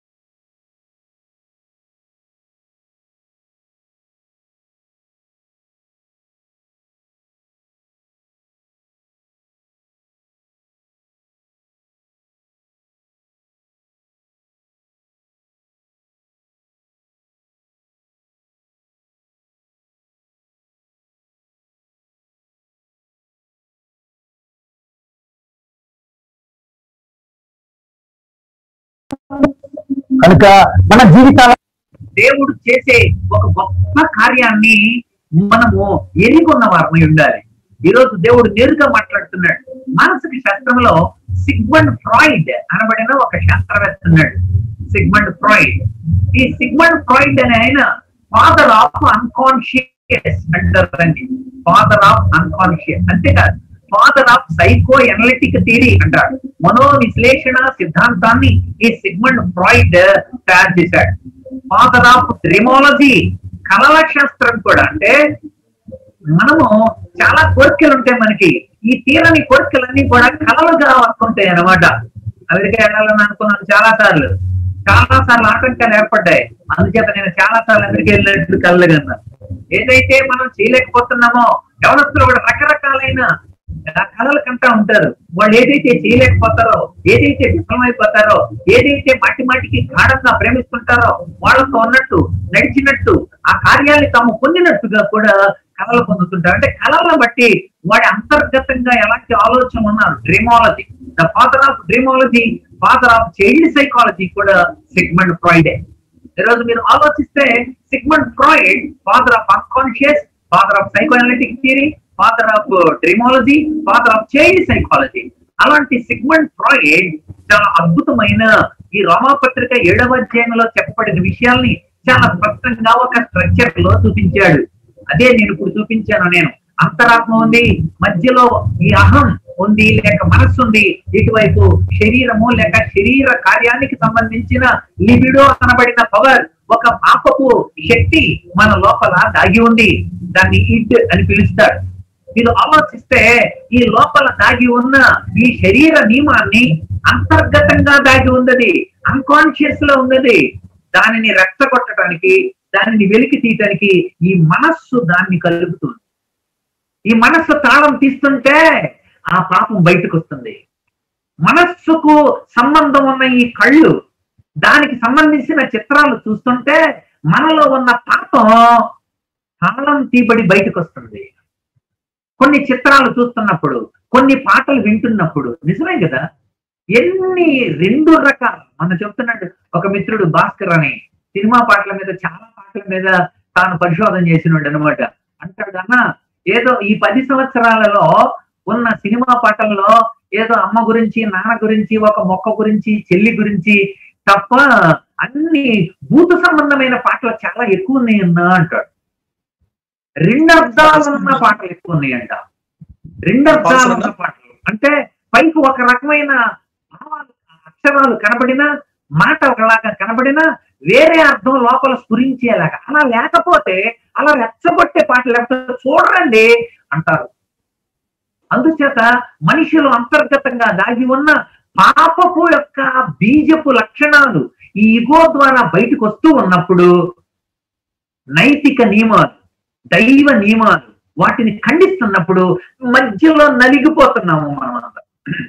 కనుక మన జీవితాల దేవుడు చేసే ఒక గొప్ప కార్యాన్ని మనము ఎరిగొన్న వారమై ఉండాలి ఈ రోజు దేవుడు నేరుగా మాట్లాడుతున్నాడు మానసిక శాస్త్రంలో సిగ్మండ్ ఫ్రాయిడ్ అనబడిన ఒక శాస్త్రవేత్త ఉన్నాడు సిగ్మండ్ ఫ్రాయిడ్ ఈ సిగ్మండ్ ఫ్రాయిడ్ అనే ఆయన ఫాదర్ ఆఫ్ అన్కాన్షియస్ అంటారండి ఫాదర్ ఆఫ్ అన్కాన్షియస్ అంతేకాదు father of psychoanalytic theory అంటాడు మనో విశ్లేషణ సిద్ధాంతాన్ని ఈ సిగ్మండ్ ఫ్రాయిడ్ తయారు చేశాడు ఫాదర్ ఆఫ్ డ్రిమాలజీ కళల శాస్త్రం కూడా అంటే మనము చాలా కోరికలు ఉంటాయి మనకి ఈ తీరని కోరికలన్నీ కూడా కళలుగా వస్తుంటాయి అన్నమాట అమెరికా వెళ్ళాలని అనుకున్నాను చాలా సార్లు చాలా సార్లు ఆటంకాలు ఏర్పడ్డాయి అందుచేత నేను చాలా సార్లు అమెరికా వెళ్ళినట్లు కలగన్నా ఏదైతే మనం చేయలేకపోతున్నామో యవనస్తులు కూడా రకరకాలైన ఆ కళలు కంటా ఉంటారు వాళ్ళు ఏదైతే చేయలేకపోతారో ఏదైతే విఫలమైపోతారో ఏదైతే మాటి మాటికి గాఢంగా ప్రేమిస్తుంటారో వాళ్ళతో ఉన్నట్టు నడిచినట్టు ఆ కార్యాన్ని తాము పొందినట్టుగా కూడా కళలు పొందుతుంటారు అంటే కళలను బట్టి వాడి అంతర్గతంగా ఎలాంటి ఆలోచన ఉన్నారు dreamology the father of dreamology father of child psychology కూడా సిగ్మండ్ ఫ్రాయిడే ఈరోజు మీరు ఆలోచిస్తే Sigmund Freud father of unconscious father of psychoanalytic theory father of dreamology father of child psychology అలాంటి సిగ్మండ్ ఫ్రాయిడ్ చాలా అద్భుతమైన ఈ రోమాపత్రిక ఏడవ అధ్యాయంలో చెప్పబడిన విషయాల్ని చాలా స్పష్టంగా ఒక స్ట్రక్చర్ లో చూపించాడు అదే నేను ఇప్పుడు చూపించాను నేను అంతరాత్మ ఉంది మధ్యలో ఈ అహం ఉంది లేక మనస్సు ఉంది ఇటువైపు శరీరము లేక శరీర కార్యానికి సంబంధించిన లిబిడో అనబడిన పవర్ ఒక పాపపు శక్తి మన లోపల దాగి ఉంది దాన్ని ఇడ్ అని పిలుస్తాడు మీరు ఆలోచిస్తే ఈ లోపల దాగి ఉన్న ఈ శరీర నియమాన్ని అంతర్గతంగా దాగి ఉన్నది అన్కాన్షియస్ లో ఉన్నది దానిని రెచ్చగొట్టడానికి దానిని వెలికి తీయటానికి ఈ మనస్సు దాన్ని కలుగుతుంది ఈ మనస్సు తాళం తీస్తుంటే ఆ పాపం బయటకు వస్తుంది మనస్సుకు సంబంధం ఉన్న ఈ కళ్ళు దానికి సంబంధించిన చిత్రాలు చూస్తుంటే మనలో ఉన్న పాపం తాళం తీబడి బయటకు వస్తుంది కొన్ని చిత్రాలు చూస్తున్నప్పుడు కొన్ని పాటలు వింటున్నప్పుడు నిజమే కదా ఎన్ని రెండు రకాల మన చెప్తున్నాడు ఒక మిత్రుడు భాస్కర్ అని సినిమా పాటల మీద చాలా పాటల మీద తాను పరిశోధన చేసినాడు అనమాట అంటాడు అన్న ఏదో ఈ పది సంవత్సరాలలో ఉన్న సినిమా పాటల్లో ఏదో అమ్మ గురించి నాన్న గురించి ఒక మొక్క గురించి చెల్లి గురించి తప్ప అన్ని భూత సంబంధమైన పాటలు చాలా ఎక్కువ ఉన్నాయన్నా అంటాడు రెండు అర్థాలు ఉన్న పాటలు ఎక్కువ ఉన్నాయంట రెండు అర్థాలు ఉన్న పాటలు అంటే పైకి ఒక రకమైన భావాలు అక్షరాలు కనబడినా మాట ఒకలాగా కనబడినా వేరే అర్థం లోపల స్ఫురించేలాగా అలా లేకపోతే అలా రెచ్చగొట్టే పాటలు లేకపోతే చూడండి అంటారు అందుచేత మనిషిలో అంతర్గతంగా దాగి ఉన్న పాపపు యొక్క బీజపు లక్షణాలు ఈ ఇగో ద్వారా బయటకు వస్తూ ఉన్నప్పుడు నైతిక నియమాలు దైవ నియమాలు వాటిని ఖండిస్తున్నప్పుడు మధ్యలో నలిగిపోతున్నాము మనం అందరం.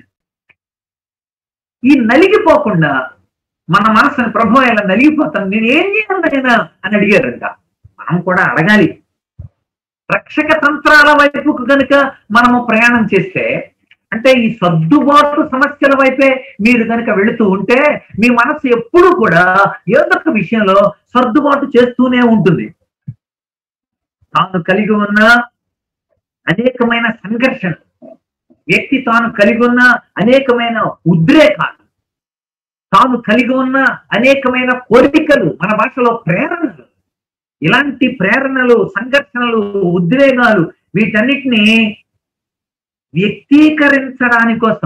ఈ నలిగిపోకుండా మన మనసుని ప్రభు ఇలా నలిగిపోతాను నేను ఏం చేయాలైనా అని అడిగారంట మనం కూడా అడగాలి రక్షక తంత్రాల వైపుకు గనుక మనము ప్రయాణం చేస్తే అంటే ఈ సర్దుబాటు సమస్యల వైపే మీరు కనుక వెళుతూ ఉంటే మీ మనసు ఎప్పుడూ కూడా ఏదో ఒక విషయంలో సర్దుబాటు చేస్తూనే ఉంటుంది తాను కలిగి ఉన్న అనేకమైన సంఘర్షణ వ్యక్తి తాను కలిగి ఉన్న అనేకమైన ఉద్రేకాలు తాను కలిగి ఉన్న అనేకమైన కోరికలు మన భాషలో ప్రేరణలు ఇలాంటి ప్రేరణలు సంఘర్షణలు ఉద్రేగాలు వీటన్నిటిని వ్యక్తీకరించడాని కోసం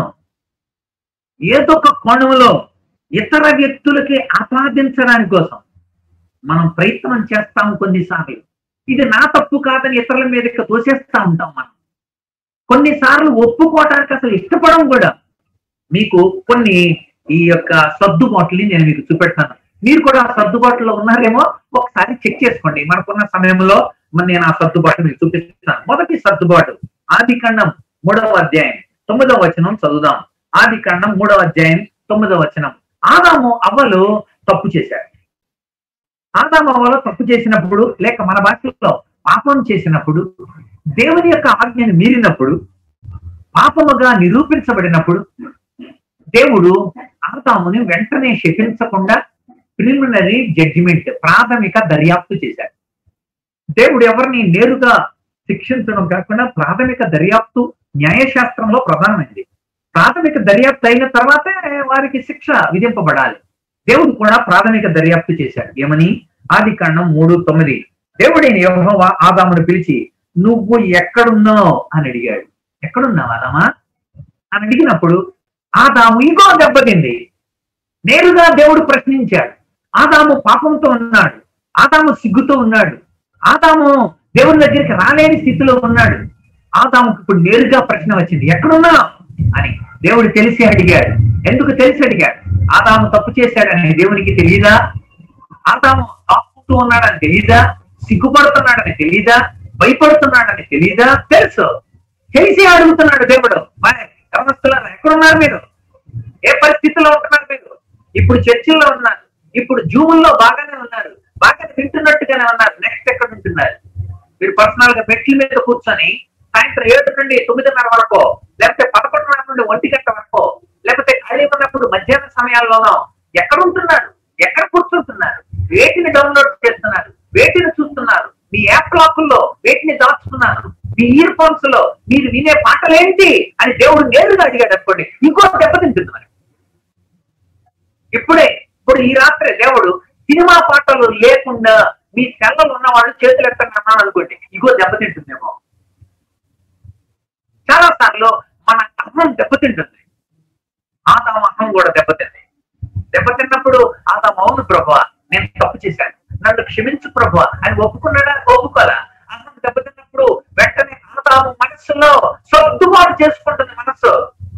ఏదో ఒక కోణంలో ఇతర వ్యక్తులకి ఆపాదించడానికి కోసం మనం ప్రయత్నం చేస్తాం కొన్నిసార్లు ఇది నా తప్పు కాదని ఇతరుల మీదకి తోసేస్తా ఉంటాం మనం కొన్నిసార్లు ఒప్పుకోవటానికి అసలు ఇష్టపడం కూడా మీకు కొన్ని ఈ యొక్క సర్దుబాటుని నేను మీకు చూపెడతాను మీరు కూడా ఆ సర్దుబాటులో ఉన్నారేమో ఒకసారి చెక్ చేసుకోండి మనకున్న సమయంలో మరి నేను ఆ సర్దుబాటు మీకు చూపిస్తాను మొదటి సర్దుబాటు ఆది ఖండం మూడవ అధ్యాయం తొమ్మిదవ వచనం చదువుదాం ఆది ఖండం మూడవ అధ్యాయం తొమ్మిదవ వచనం ఆదాము అవ్వలు తప్పు చేశారు ఆదాము అవ్వలు తప్పు చేసినప్పుడు లేక మన భాషలో పాపం చేసినప్పుడు దేవుని యొక్క ఆజ్ఞను మీరినప్పుడు పాపముగా నిరూపించబడినప్పుడు దేవుడు ఆదాముని వెంటనే శపించకుండా ప్రిలిమినరీ జడ్జిమెంట్ ప్రాథమిక దర్యాప్తు చేశాడు దేవుడు ఎవరిని నేరుగా శిక్షించడం కాకుండా ప్రాథమిక దర్యాప్తు న్యాయశాస్త్రంలో ప్రధానమైంది ప్రాథమిక దర్యాప్తు అయిన తర్వాతే వారికి శిక్ష విధింపబడాలి దేవుడు కూడా ప్రాథమిక దర్యాప్తు చేశాడు ఏమని ఆది కాండం మూడు తొమ్మిది దేవుడైన యెహోవా ఆదామును పిలిచి నువ్వు ఎక్కడున్నావు అని అడిగాడు ఎక్కడున్నావు ఆదామా అని అడిగినప్పుడు ఆదాము ఇంకో దెబ్బతింది నేరుగా దేవుడు ప్రశ్నించాడు ఆదాము పాపంతో ఉన్నాడు ఆదాము సిగ్గుతో ఉన్నాడు ఆదాము దేవుని దగ్గరికి రాలేని స్థితిలో ఉన్నాడు ఆదాముకు ఇప్పుడు నేరుగా ప్రశ్న వచ్చింది ఎక్కడున్నావు అని దేవుడు తెలిసి అడిగాడు ఎందుకు తెలిసి అడిగాడు ఆదాము తప్పు చేశాడని దేవునికి తెలియదా ఆదాము తాపుతూ ఉన్నాడని తెలియదా సిగ్గుపడుతున్నాడని తెలియదా భయపడుతున్నాడని తెలియదా తెలుసు తెలిసి అడుగుతున్నాడు దేవుడు మరి యవనస్తులారా ఎక్కడున్నారు మీరు ఏ పరిస్థితిలో ఉంటున్నారు మీరు ఇప్పుడు చర్చిల్లో ఉన్నారు ఇప్పుడు జూముల్లో బాగానే ఉన్నారు బాగానే వింటున్నట్టుగానే ఉన్నారు నెక్స్ట్ ఎక్కడ ఉంటున్నారు మీరు పర్సనల్ గా మెట్ల మీద కూర్చొని సాయంత్రం ఏడు నుండి తొమ్మిదిన్నర వరకు లేకపోతే పదకొండున్నర నుండి ఒంటి గంట వరకు లేకపోతే ఖాళీ ఉన్నప్పుడు మధ్యాహ్న సమయాల్లోనో ఎక్కడ ఉంటున్నారు ఎక్కడ కూర్చుంటున్నారు వేటిని డౌన్లోడ్ చేస్తున్నారు వేటిని చూస్తున్నారు మీ యాప్ లాక్కుల్లో వేటిని దాచుతున్నారు మీ ఇయర్ ఫోన్స్ లో మీరు వినే పాటలేంటి అని దేవుడు నేరుగా అడిగాడు అనుకోండి ఇంకో దెబ్బతింటుంది మరి ఇప్పుడే ఇప్పుడు ఈ రాత్రి దేవుడు సినిమా పాటలు లేకుండా మీ సెల్లలు ఉన్న వాళ్ళు చేతులు ఎత్తని అన్నాను అనుకోండి ఇగో దెబ్బతింటుందేమో చాలా సార్లు మన అహం దెబ్బతింటుంది ఆదాం అహం కూడా దెబ్బతింది దెబ్బతిన్నప్పుడు ఆదాం అవును ప్రభా నేను తప్పు చేశాను నన్ను క్షమించు ప్రభా అని ఒప్పుకున్నాడా ఒప్పుకోలా అహం దెబ్బతిన్నప్పుడు వెంటనే ఆదాము మనస్సులో సర్దుబాటు చేసుకుంటుంది మనస్సు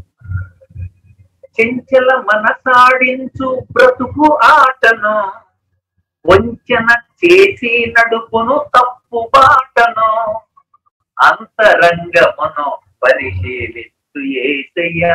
చెంచల మనసాడించు బ్రతుకు ఆటను వంచన చేసి నడుపును తప్పు బాటను అంతరంగమును పరిశీలిస్తు ఏసయ్యా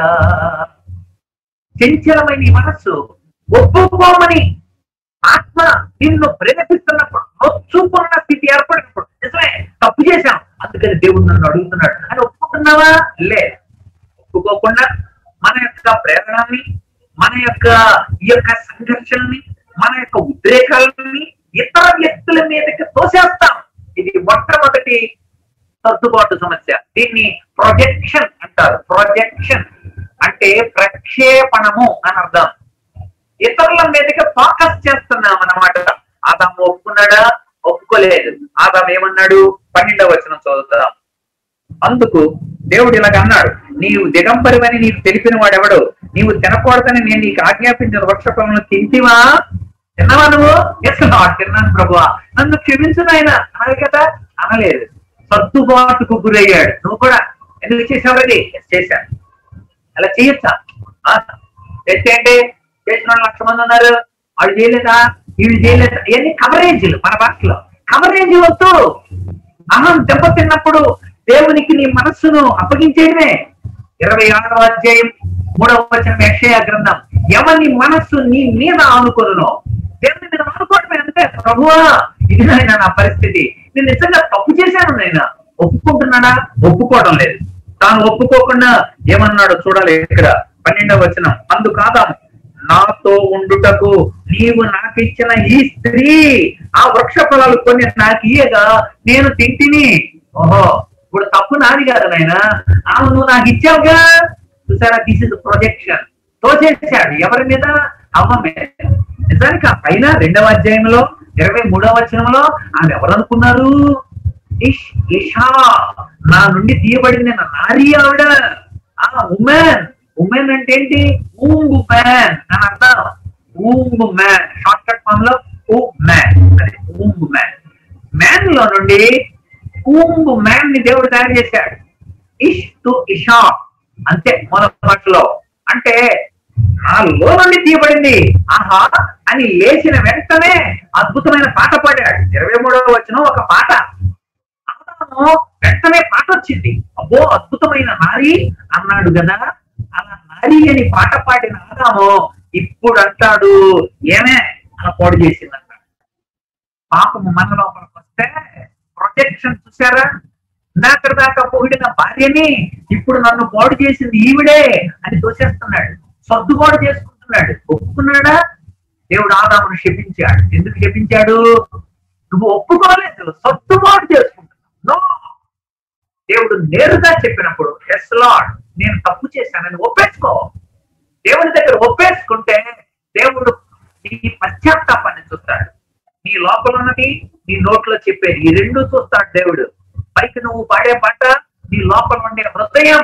చంచలమైన ఈ మనస్సు ఒప్పుకోమని ఆత్మ నిన్ను ప్రేరేపిస్తున్నప్పుడు నొచ్చుకున్న స్థితి ఏర్పడినప్పుడు నిజమే తప్పు చేశాం అందుకని దేవుడు నన్ను అడుగుతున్నాడు అని ఒప్పుకుంటున్నావా లేదు ఒప్పుకోకుండా మన యొక్క ప్రేరణని మన యొక్క ఈ యొక్క సంఘర్షణని మన యొక్క ఉద్రేకాలని ఇతర వ్యక్తుల మీదకి తోసేస్తాం ఇది మొట్టమొదటి సర్దుబాటు సమస్య దీన్ని ప్రొజెక్షన్ అంటారు ప్రొజెక్షన్ అంటే ప్రక్షేపణము అని అర్థం ఇతరుల మీదకి ఫోకస్ చేస్తున్నాం అన్నమాట ఆదాం ఒప్పుకున్నాడా ఒప్పుకోలేదు ఆదాం ఏమన్నాడు పన్నెండవ వచనం చదువుతాం అందుకు దేవుడు ఇలాగ అన్నాడు నీవు దిగంబరివని నీకు తెలిపిన వాడెవడు నీవు తినకూడదని నేను నీకు ఆజ్ఞాపించిన వృక్షఫలను తింటివా తిన్నావా నువ్వు ఎస్ నాట్ తిన్నాను ప్రభువా నన్ను క్షమించు నాయన అనాలి కదా అనలేదు సర్దుబాటుకు గురయ్యాడు నువ్వు కూడా ఎందుకు చేసావు అది చేశాను అలా చేయొచ్చా ఆ, తెచ్చేయండి చేసిన వాళ్ళు లక్ష మంది ఉన్నారు వాళ్ళు చేయలేదా వీళ్ళు చేయలేదా ఇవన్నీ కవరేజీలు మన భాషలో కవరేజీ వద్దు అహం దెబ్బతిన్నప్పుడు దేవునికి నీ మనస్సును అప్పగించేయడమే ఇరవై ఆరవ అధ్యాయం మూడవ వచనం యక్షయ గ్రంథం ఎవరి మనస్సు నీ మీద ఆనుకొనునో దేవుని మీద ఆనుకోవడమే అంటే ప్రభువా ఇది నాయన నా పరిస్థితి నేను నిజంగా తప్పు చేశాను నాయన ఒప్పుకుంటున్నాడా ఒప్పుకోవడం లేదు తాను ఒప్పుకోకుండా ఏమన్నాడో చూడాలి ఇక్కడ పన్నెండవ వచనం అందు కాదాము నాతో ఉండుటకు నీవు నాకు ఇచ్చిన ఈ స్త్రీ ఆ వృక్ష ఫలాలు కొన్ని నాకు ఇయ్యగా నేను తింటిని ఓహో ఇప్పుడు తప్పు నాది కాదు నాయన ఆమె నువ్వు నాకు ఇచ్చావుగా చూసారా దిస్ ఇస్ ప్రొజెక్షన్ తోచేసాడు ఎవరి మీద అమ్మ మీద నిజానికి ఆ పైన రెండవ అధ్యాయంలో ఇరవై మూడవ వచనంలో ఆమె ఎవరు అనుకున్నారు ఇష్ ఇషా నా నుండి తీయబడింది నా నారీ ఆవిడ ఆ ఉమెన్ ఉమెన్ అంటే ఏంటి ఊంగు మ్యాన్ అని అర్థం ఊంగు మ్యాన్ షార్ట్ కట్ ఫామ్ లో ఊ మ్యాన్ అదే ఊంగు మ్యాన్ మ్యాన్ లో నుండి ఊంగు మ్యాన్ ని దేవుడు తయారు చేశాడు ఇష్ టు ఇషా అంతే మూల భాషలో అంటే నాలో నుండి తీయబడింది ఆహా అని లేచిన వెంటనే అద్భుతమైన పాట పాడాడు ఇరవై మూడవ వచ్చిన ఒక పాట ఆదాము వెంటనే పాట వచ్చింది అబ్బో అద్భుతమైన నారి అన్నాడు కదా అలా నారి అని పాట పాడిన ఆదాము ఇప్పుడు అంటాడు ఏమే అలా పాడు చేసింది అంటాడు పాపము మన లోపలికి వస్తే ప్రొటెక్షన్ చూసారా ఇందాక దాకా పొగిడిన భార్యని ఇప్పుడు నన్ను పాడు చేసింది ఈవిడే అని తోసేస్తున్నాడు సర్దుబాటు చేసుకుంటున్నాడు ఒప్పుకున్నాడా దేవుడు ఆదామును క్షమించాడు ఎందుకు క్షమించాడు నువ్వు ఒప్పుకోలేదు సర్దుబాటు చేసుకుంటున్నావు నో దేవుడు నేరుగా చెప్పినప్పుడు ఎస్ లాడ్ నేను తప్పు చేశానని ఒప్పేసుకో దేవుని దగ్గర ఒప్పేసుకుంటే దేవుడు నీ పశ్చాత్తాపాన్ని చూస్తాడు నీ లోపల ఉన్నది నీ నోట్లో చెప్పేది ఈ రెండు చూస్తాడు దేవుడు పైకి నువ్వు పాడే పాట నీ లోపల ఉండే హృదయం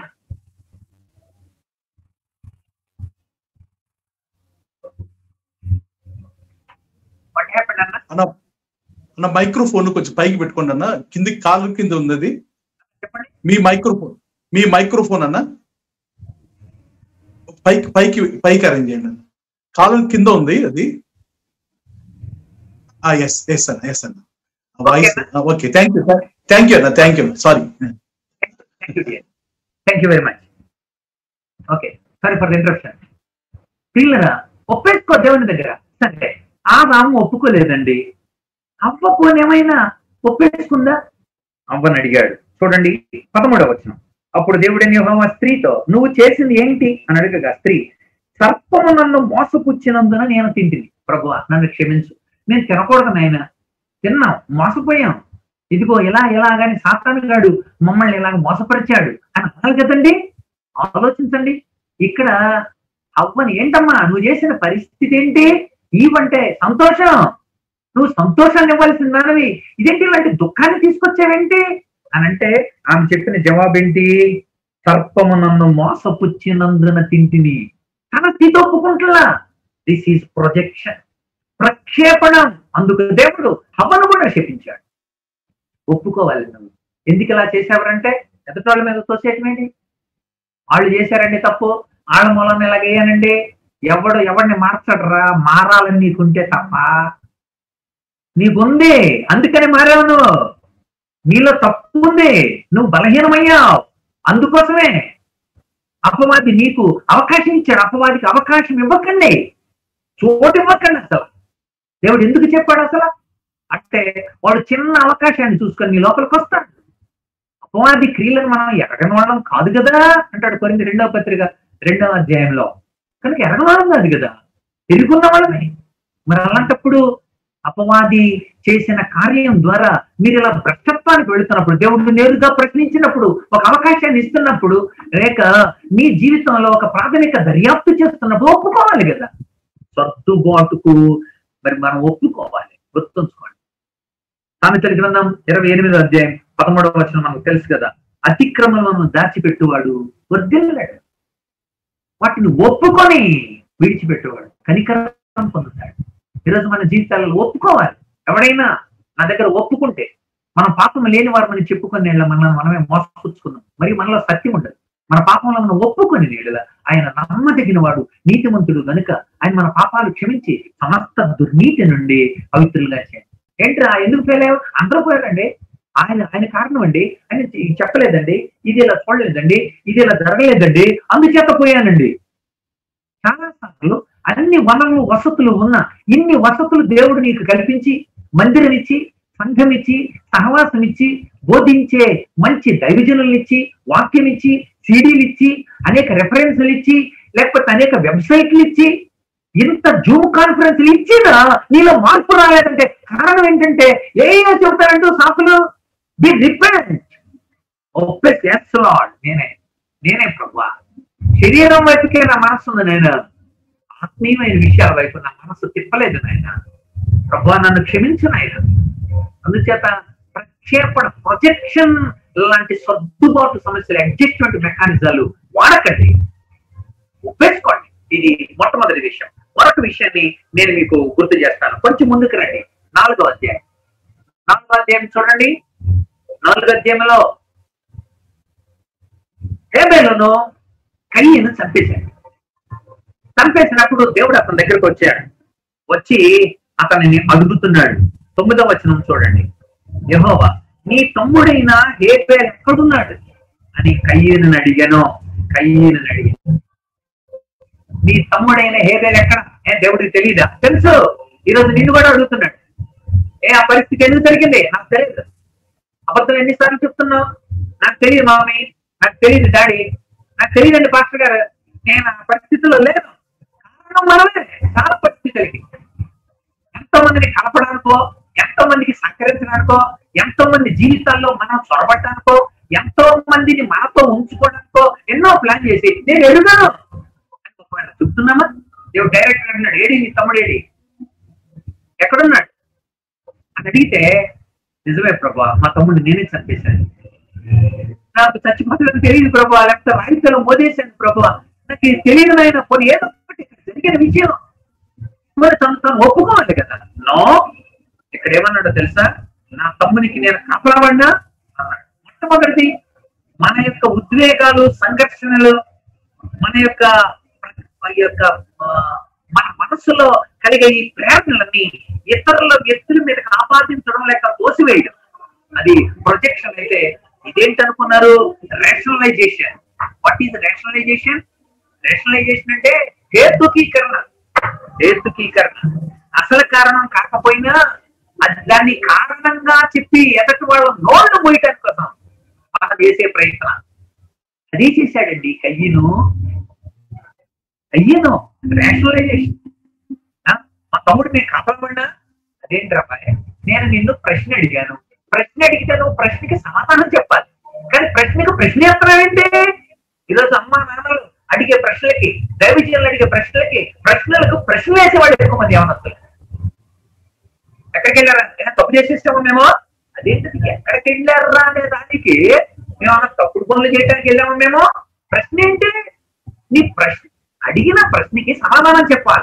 వాట్ హ్యాపెండ్ అన్న అన్న అన్న మైక్రోఫోన్ కొంచెం పైకి పెట్టుకోండి అన్న కింది కాలు కింద ఉంది అది చెప్పండి మీ మైక్రోఫోన్ మీ మైక్రోఫోన్ అన్న పైకి పైకి పైకి అరేంజ్ చేయండి అన్న కాలు కింద ఉంది అది ఎస్ ఎస్ అన్న ఎస్ అన్న voice okay thank you thank you అన్న thank you sorry thank you thank you very much okay sorry for interruption పిల్లరా ఒప్పేసుకో దేవుని దగ్గర సరే ఆ రాము ఒప్పుకోలేదండి అవ్వకోనేమైనా ఒప్పేసుకుందా అవ్వని అడిగాడు చూడండి పదమూడవ వచనం అప్పుడు దేవుడని యెహోవా స్త్రీతో నువ్వు చేసింది ఏంటి అని అడగగా స్త్రీ సర్పము నన్ను మోసపుచ్చినందున నేను తింటిని ప్రభువా నన్ను క్షమించు నేను తినకూడదు నాయన తిన్నాం మోసపోయాం ఇదిగో ఇలా ఇలాగని సాతాను గాడు మమ్మల్ని ఇలాగ మోసపరిచాడు అని అనాలి కదండి ఆలోచించండి ఇక్కడ అవ్వని ఏంటమ్మా నువ్వు చేసిన పరిస్థితి ఏంటి ఇవంటే సంతోషం నువ్వు సంతోషాన్ని ఇవ్వాల్సిన దానివి ఇదేంటి ఇలాంటి దుఃఖాన్ని తీసుకొచ్చావేంటి అని అంటే ఆమె చెప్పిన జవాబేంటి సర్పము నన్ను మోసపుచ్చినందున తింటిని తన స్థితి ఒప్పుకుంటున్నా దిస్ ఈజ్ ప్రొజెక్షన్ ప్రక్షేపణం అందుకు దేవుడు హవ్వను కూడా శపించాడు ఒప్పుకోవాలి నువ్వు ఎందుకు ఇలా చేసావరంటే ఎదుటోళ్ళ మీద తోసేయటం ఏంటి వాళ్ళు చేశారండి తప్పు వాళ్ళ మూలం ఇలాగేయనండి ఎవడు ఎవడిని మార్చడరా మారాలని నీకుంటే తప్ప నీకుంది అందుకని మారావు నువ్వు నీలో తప్పు ఉంది నువ్వు బలహీనమయ్యావు అందుకోసమే అపవాది నీకు అవకాశం ఇచ్చాడు అపవాదికి అవకాశం ఇవ్వకండి చోటు ఇవ్వకండి అసలు దేవుడు ఎందుకు చెప్పాడు అసలు అంటే వాడు చిన్న అవకాశాన్ని చూసుకొని నీ లోపలికి వస్తాడు అపవాది క్రియలను మనం ఎరగని వాళ్ళం కాదు కదా అంటాడు కొరింది రెండవ పత్రిక రెండవ అధ్యాయంలో కనుక ఎరగని వాళ్ళం కాదు కదా ఎరుగున్న వాళ్ళమే మరి అలాంటప్పుడు అపవాది చేసిన కార్యం ద్వారా మీరు ఇలా భ్రష్టత్వానికి వెళుతున్నప్పుడు దేవుడు నేరుగా ప్రశ్నించినప్పుడు ఒక అవకాశాన్ని ఇస్తున్నప్పుడు లేక మీ జీవితంలో ఒక ప్రాథమిక దర్యాప్తు చేస్తున్నప్పుడు ఒప్పుకోవాలి కదా సర్దుబాటుకు మరి మనం ఒప్పుకోవాలి గుర్తుంచుకోండి సామెతల గ్రంథం ఇరవై ఎనిమిదో అధ్యాయం పదమూడవ వచనం మనకు తెలుసు కదా అతిక్రమలను దాచిపెట్టువాడు వర్ధిల్లాడు వాటిని ఒప్పుకొని విడిచిపెట్టేవాడు కనికరం పొందుతాడు ఈరోజు మన జీవితాలలో ఒప్పుకోవాలి ఎవడైనా నా దగ్గర ఒప్పుకుంటే మనం పాపం లేని వారు మనం చెప్పుకొని నేళ్ళ మనల్ని మనమే మోసపుచ్చుకున్నాం మరి మనలో సత్యం ఉండదు మన పాపంలో మనం ఒప్పుకొని నేళ్ళ ఆయన నమ్మదగిన వాడు నీతిమంతుడు గనుక ఆయన మన పాపాలు క్షమించి సమస్త దుర్నీతి నుండి పవిత్రులుగా చేయండి ఏంట్రా ఎందుకు ఫెయిల్ అయ్యావు అందరూ పోయారండి ఆయన ఆయన కారణం అండి ఆయన చె- చెప్పలేదండి ఇది ఇలా చూడలేదండి ఇది ఇలా జరగలేదండి అందుచేత పోయానండి చాలా సార్లు అన్ని వనరులు వసతులు ఉన్న ఇన్ని వసతులు దేవుడు నీకు కల్పించి మందిరం ఇచ్చి సంఘం ఇచ్చి సహవాసం ఇచ్చి బోధించే మంచి దైవజనులు ఇచ్చి వాక్యం ఇచ్చి సీడీలు ఇచ్చి అనేక రెఫరెన్స్లు ఇచ్చి లేకపోతే అనేక వెబ్సైట్లు ఇచ్చి ఇంత జూమ్ కాన్ఫరెన్స్లు ఇచ్చినా నీలో మార్పు రాలేదంటే కారణం ఏంటంటే ఏదో చెబుతారంటూ సాకులు బి డిపెండ్ ఒప్పేసి ఎస్ లాడ్ నేనే నేనే ప్రభా శరీరం వైపుకే నా మనసు ఉంది నేను ఆత్మీయమైన విషయాల వైపు నా మనసు తిప్పలేదు నాయన ప్రభా నన్ను క్షమించు నాయన అందుచేత ప్రక్షేపణ ప్రొజెక్షన్ లాంటి సర్దుబాటు సమస్యలు అడ్జస్ట్మెంట్ మెకానిజాలు వాడకండి ఒప్పేసుకోండి ఇది మొట్టమొదటి విషయం మరొక విషయాన్ని నేను మీకు గుర్తు చేస్తాను కొంచెం ముందుకు రండి నాలుగో అధ్యాయం నాలుగో అధ్యాయం చూడండి నాలుగో అధ్యాయంలో హేబేలును కయ్యను చంపేశాడు చంపేసినప్పుడు దేవుడు అతని దగ్గరకు వచ్చాడు వచ్చి అతనిని అడుగుతున్నాడు తొమ్మిదవ వచనం చూడండి యెహోవా నీ తమ్ముడైన హేబేల్ ఎక్కడున్నాడు అని కయ్యను అడిగాను కయ్యను అడిగాను నీ తమ్ముడైన హేబేల్ ఎక్కడ ఏ దేవుడికి తెలియదా తెలుసు ఈరోజు నిన్ను కూడా అడుగుతున్నాడు ఏ ఆ పరిస్థితి ఎందుకు జరిగింది నాకు తెలియదు అబద్ధం ఎన్నిసార్లు చెప్తున్నావు నాకు తెలియదు మామీ నాకు తెలియదు డాడీ నాకు తెలియదండి పాస్టర్ గారు నేను ఆ పరిస్థితిలో లేదు కారణం మనమే చాలా పరిస్థితులకి ఎంతో మందిని కలపడానికో ఎంతో మందికి సహకరించడానికో ఎంతో మంది జీవితాల్లో మనం చొరబడ్డానికో ఎంతో మందిని మనతో ఉంచుకోవడానికో ఎన్నో ప్లాన్ చేసి నేను ఎడుగాను చెప్తున్నామా దేవుడు డైరెక్టర్ అన్నాడు ఏడి నీ తమ్ముడు ఏడి ఎక్కడున్నాడు అని అడిగితే నిజమే ప్రభా మా తమ్ముడు నేనే చంపేశాను నాకు చచ్చిపోతున్నది తెలియదు ప్రభా లేకపోతే రాయితలో మోదేశాను ప్రభా నాకు ఇది తెలియదు నాయన పోనీ ఏదో ఒకటి ఇక్కడ జరిగిన విషయం మరి తను తను ఒప్పుకోవాలి కదా నో ఇక్కడ ఏమన్నాడో తెలుసా నా తమ్మునికి నేను కాపలాబడినా అన్నాడు మొట్టమొదటిది మన యొక్క ఉద్వేగాలు సంఘర్షణలు మన యొక్క మన యొక్క ఆ, మన మనసులో కలిగే ఈ ప్రేరణలన్నీ ఇతరుల వ్యక్తుల మీద ఆపాదించడం లేక తోసివేయడం అది ప్రొజెక్షన్ అయితే ఇదేంటి అనుకున్నారు rationalisation what is rationalisation rationalisation అంటే హేతుకీకరణ హేతుకీకరణ అసలు కారణం కాకపోయినా అది దాన్ని కారణంగా చెప్పి ఎదటి వాళ్ళ నోళ్ళు పోయటానికి కోసం మనం చేసే ప్రయత్నం అది చేశాడండి కయ్యను అయ్యను రేషనలైజేషన్ మా తమ్ముడు నేను కాపాడబడినా అదేంటి అబ్బాయి నేను నిన్ను ప్రశ్న అడిగాను ప్రశ్న అడిగితే నువ్వు ప్రశ్నకి సమాధానం చెప్పాలి కానీ ప్రశ్నకు ప్రశ్న చెప్తున్నావేంటి ఈరోజు అమ్మ నాన్నలు అడిగే ప్రశ్నలకి దైవజనులు అడిగే ప్రశ్నలకి ప్రశ్నలకు ప్రశ్న వేసేవాళ్ళు ఎక్కువ మంది యవనస్తులు ఎక్కడికి వెళ్ళారా ఏమైనా తప్పు చేసేసామో మేము అదేంటిది ఎక్కడికి వెళ్ళారా అనే దానికి మేము ఏమైనా తప్పుడు పనులు చేయడానికి వెళ్ళాము మేము ప్రశ్న ఏంటి నీ ప్రశ్న అడిగిన ప్రశ్నకి సమాధానం చెప్పాలి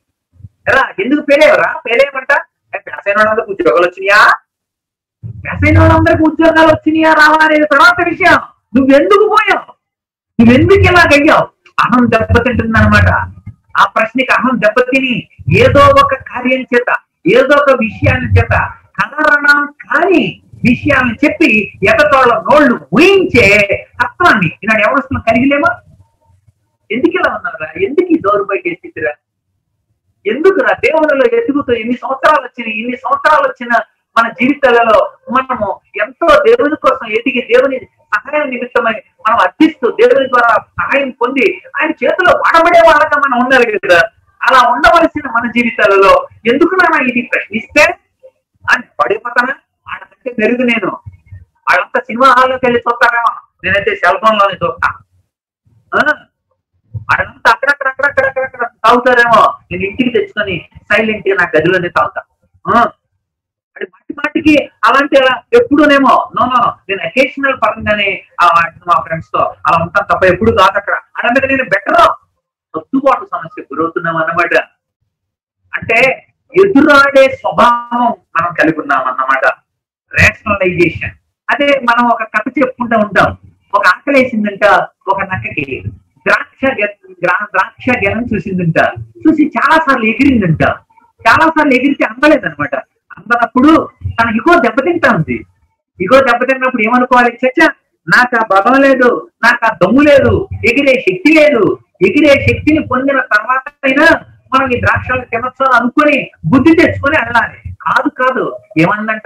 ఎలా ఎందుకు పేలేవరా పేలేయమంట ప్యాస్ అయిన వాళ్ళందరికీ ఉద్యోగాలు వచ్చినాయా ప్యాస్ అయిన వాళ్ళందరికీ ఉద్యోగాలు వచ్చినాయా రావా అనేది తర్వాత విషయం నువ్వెందుకు పోయావు నువ్వెందుకు ఇలా అయ్యావు అహం దెబ్బతింటుంది అనమాట ఆ ప్రశ్నకి అహం దెబ్బతిని ఏదో ఒక కార్యం చేత ఏదో ఒక విషయాన్ని చేత కారణం కాని విషయాన్ని చెప్పి ఎగతోళ్ళ నోళ్లు ఊహించే తత్వాన్ని ఈనాడు ఎవరు కలిగిలేమా ఎందుకు ఇలా ఉన్నారా ఎందుకు ఈ దౌర్భాగ్య స్థితిరా ఎందుకురా దేవునిలో ఎదుగుతూ ఎన్ని సంవత్సరాలు వచ్చినాయి ఇన్ని సంవత్సరాలు వచ్చిన మన జీవితాలలో మనము ఎంతో దేవుని కోసం ఎదిగి దేవుని సహాయం నిమిత్తమై మనం అర్థిస్తూ దేవుని ద్వారా సహాయం పొంది ఆయన చేతిలో వాడబడే వాళ్ళగా మనం ఉండాలి కదా అలా ఉండవలసిన మన జీవితాలలో ఎందుకు నాన్న ఇది ప్రశ్నిస్తే అని పడిపోతానా వాళ్ళకంటే మెరుగు నేను వాళ్ళంతా సినిమా హాల్లోకి వెళ్ళి చూస్తారేమో నేనైతే సెల్ ఫోన్ లోనే చూస్తా ఆ? వాళ్ళంతా అక్కడక్కడ అక్కడక్కడ తాగుతారేమో నేను ఇంటికి తెచ్చుకొని సైలెంట్ గా నా గదిలోనే తాగుతా ఆ? అది మాటి మాటికి అలాంటి అలా ఎప్పుడూనేమో నో నో నేను అకేషనల్ పరంగానే ఆ వాటిని మా ఫ్రెండ్స్ తో అలా ఉంటాను తప్ప ఎప్పుడు కాదు అక్కడ అలాంటి నేను బెటర్ సర్దుబాటు సమస్య గురవుతున్నాం అన్నమాట అంటే ఎదురాడే స్వభావం మనం కలిగి ఉన్నాం అన్నమాట రేషనలైజేషన్ అదే మనం ఒక కథ చెప్పుకుంటూ ఉంటాం ఒక ఆకలేసిందంట ఒక నక్కకి ద్రాక్ష గె- గ్రా- ద్రాక్ష గెలం చూసిందంట చూసి చాలా సార్లు ఎగిరిందంట చాలా సార్లు ఎగిరితే అందలేదన్నమాట అందనప్పుడు తన ఇగో దెబ్బతింటా ఉంది ఇగో దెబ్బతిన్నప్పుడు ఏమనుకోవాలి చచ్చా నాకు ఆ బలం లేదు నాకు ఆ దమ్ము లేదు ఎగిరే శక్తి లేదు ఎగిరే శక్తిని పొందిన తర్వాత అయినా మనం ఈ ద్రాక్షలు తినొచ్చు అని అనుకుని బుద్ధి తెచ్చుకొని వెళ్ళాలి కాదు కాదు ఏమందంట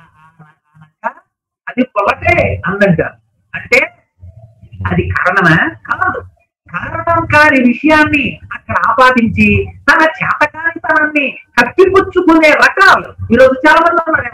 అది పొలటే అందంట అంటే అది కారణమా కాదు కారణం కాని విషయాన్ని అక్కడ ఆపాదించి తన చేతకానితనాన్ని కప్పిపుచ్చుకునే రకాలు ఈరోజు చాలా మంది ఉన్నారు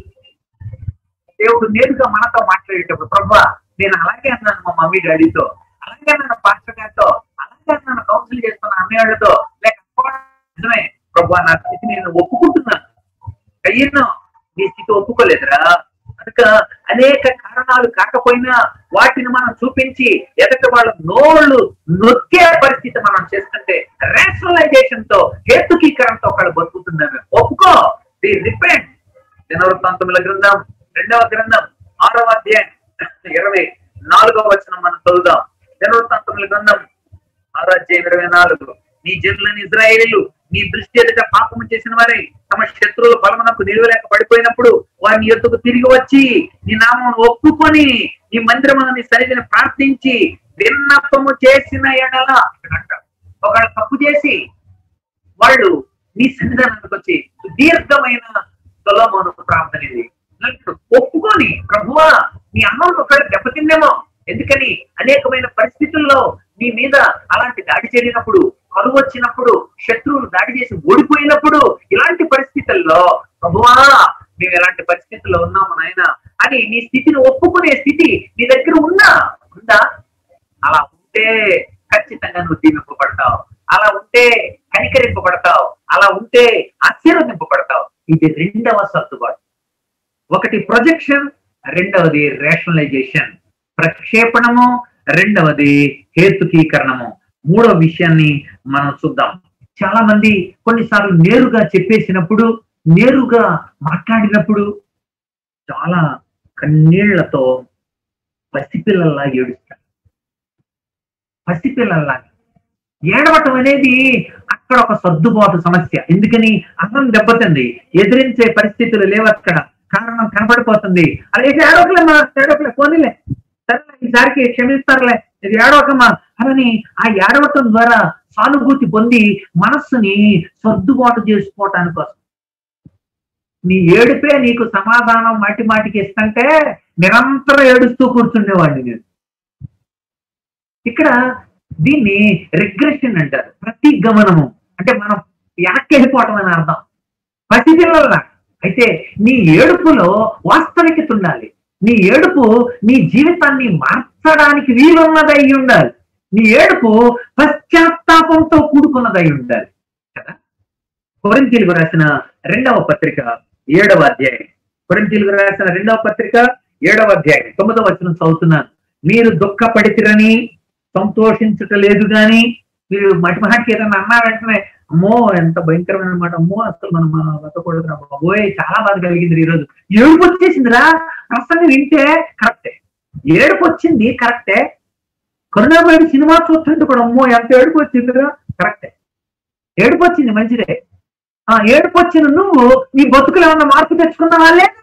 దేవుడు నేరుగా మనతో మాట్లాడేటప్పుడు ప్రభా నేను అలాగే అన్నాను మా మమ్మీ డాడీతో అలాగే అన్నాను పాస్టర్ గారితో అలాగే అన్నాను కౌన్సిల్ చేస్తున్న అన్నయ్యతో లేక నిజమే ప్రభా నా స్థితి నేను ఒప్పుకుంటున్నాను అయ్యను నీ స్థితి ఒప్పుకోలేదురా కనుక అనేక కారణాలు కాకపోయినా వాటిని మనం చూపించి ఎదటి వాళ్ళ నోళ్ళు నొక్కే పరిస్థితి మనం చేస్తుంటే రేషనలైజేషన్ తో హేతుకీకరణతో ఒకళ్ళు బతుకుతున్నాము ఒప్పుకో ది రిపెంట్ దినవృత్తాంతముల గ్రంథం రెండవ గ్రంథం ఆరవ అధ్యాయం ఇరవై నాలుగవ వచనం మనం చదువుదాం దినవృత్తాంతముల గ్రంథం ఆరో అధ్యాయం ఇరవై నాలుగు నీ జనులని ఇజ్రాయేలీలు నీ దృష్టి ఎదుట పాపము చేసిన వారే తమ శత్రువుల బలమునకు నిలువలేక పడిపోయినప్పుడు వారిని ఎత్తుకు తిరిగి వచ్చి నీ నామం ఒప్పుకొని నీ మందిరమున నీ సన్నిధిని ప్రార్థించి విన్నపము చేసిన ఎడల ఇక్కడ అంటారు. ఒకళ్ళు తప్పు చేసి వాళ్ళు నీ సన్నిధానానికి వచ్చి సుదీర్ఘమైన సొలొమోను ప్రార్థన ఇది నన్ను ఒప్పుకొని ప్రభువా నీ అన్నం ఒకళ్ళు దెబ్బతిందేమో ఎందుకని అనేకమైన పరిస్థితుల్లో నీ మీద అలాంటి దాడి జరిగినప్పుడు కరువు వచ్చినప్పుడు శత్రువులు దాడి చేసి ఓడిపోయినప్పుడు ఇలాంటి పరిస్థితుల్లో ప్రభువా మేము ఎలాంటి పరిస్థితుల్లో ఉన్నాము నాయన అని నీ స్థితిని ఒప్పుకునే స్థితి నీ దగ్గర ఉందా ఉందా అలా ఉంటే ఖచ్చితంగా నువ్వు దీవింపబడతావు అలా ఉంటే కనికరింపబడతావు అలా ఉంటే ఆశీర్వదింపబడతావు ఇది రెండవ సర్దుబాటు ఒకటి ప్రొజెక్షన్ రెండవది రేషనలైజేషన్ ప్రక్షేపణము రెండవది హేతుకీకరణము మూడవ విషయాన్ని మనం చూద్దాం చాలా మంది కొన్నిసార్లు నేరుగా చెప్పేసినప్పుడు నేరుగా మాట్లాడినప్పుడు చాలా కన్నీళ్లతో పసిపిల్లల్లా ఏడుస్తారు పసిపిల్లల్లా ఏడవటం అనేది అక్కడ ఒక సర్దుబాటు సమస్య ఎందుకని అన్నం దెబ్బతింది ఎదిరించే పరిస్థితులు లేవు అక్కడ కారణం కనపడిపోతుంది అలా ఏడవకలేమ్మా ఏడవకలే పోనీలే సరేలే ఈసారికి క్షమిస్తారులే ఇది ఏడవకమ్మా అని ఆ ఏడవటం ద్వారా సానుభూతి పొంది మనస్సుని సర్దుబాటు చేసుకోవటానికి కోసం నీ ఏడుపే నీకు సమాధానం మాటి మాటికి ఇస్తుంటే నిరంతరం ఏడుస్తూ కూర్చుండేవాడిని నేను ఇక్కడ దీన్ని రిగ్రెషన్ అంటారు ప్రతి గమనము అంటే మనం వెనక్కి వెళ్ళిపోవటం అని అర్థం పసిపిల్లల అయితే నీ ఏడుపులో వాస్తవికత ఉండాలి నీ ఏడుపు నీ జీవితాన్ని మార్చడానికి వీలున్నదై ఉండాలి నీ ఏడుపు పశ్చాత్తాపంతో కూడుకున్నదై ఉండాలి కదా కొరింతీలకు రాసిన రెండవ పత్రిక ఏడవ అధ్యాయం కొరింతీలకు రాసిన రెండవ పత్రిక ఏడవ అధ్యాయం తొమ్మిదవ వచనం చదువుతున్నాను మీరు దుఃఖపడితిరని సంతోషించట లేదు గాని మీరు మటి మహాటికి ఏదైనా అన్నా వెంటనే అమ్మో ఎంత భయంకరమైన మాట అమ్మో అసలు మనం మనం బతకూడదురా బాబోయ్ చాలా బాధ కలిగింది ఈ రోజు ఏడుపు వచ్చేసిందిరా ప్రసంగం వింటే కరెక్టే ఏడుపు వచ్చింది కరెక్టే కరుణామయుడు సినిమా చూస్తుంటే కూడా అమ్మో ఎంత ఏడుపు వచ్చిందిరా కరెక్టే ఏడుపు వచ్చింది మంచిదే ఆ ఏడుపు వచ్చిన నువ్వు నీ బతుకులు ఏమన్నా మార్పు తెచ్చుకున్నావా లేదా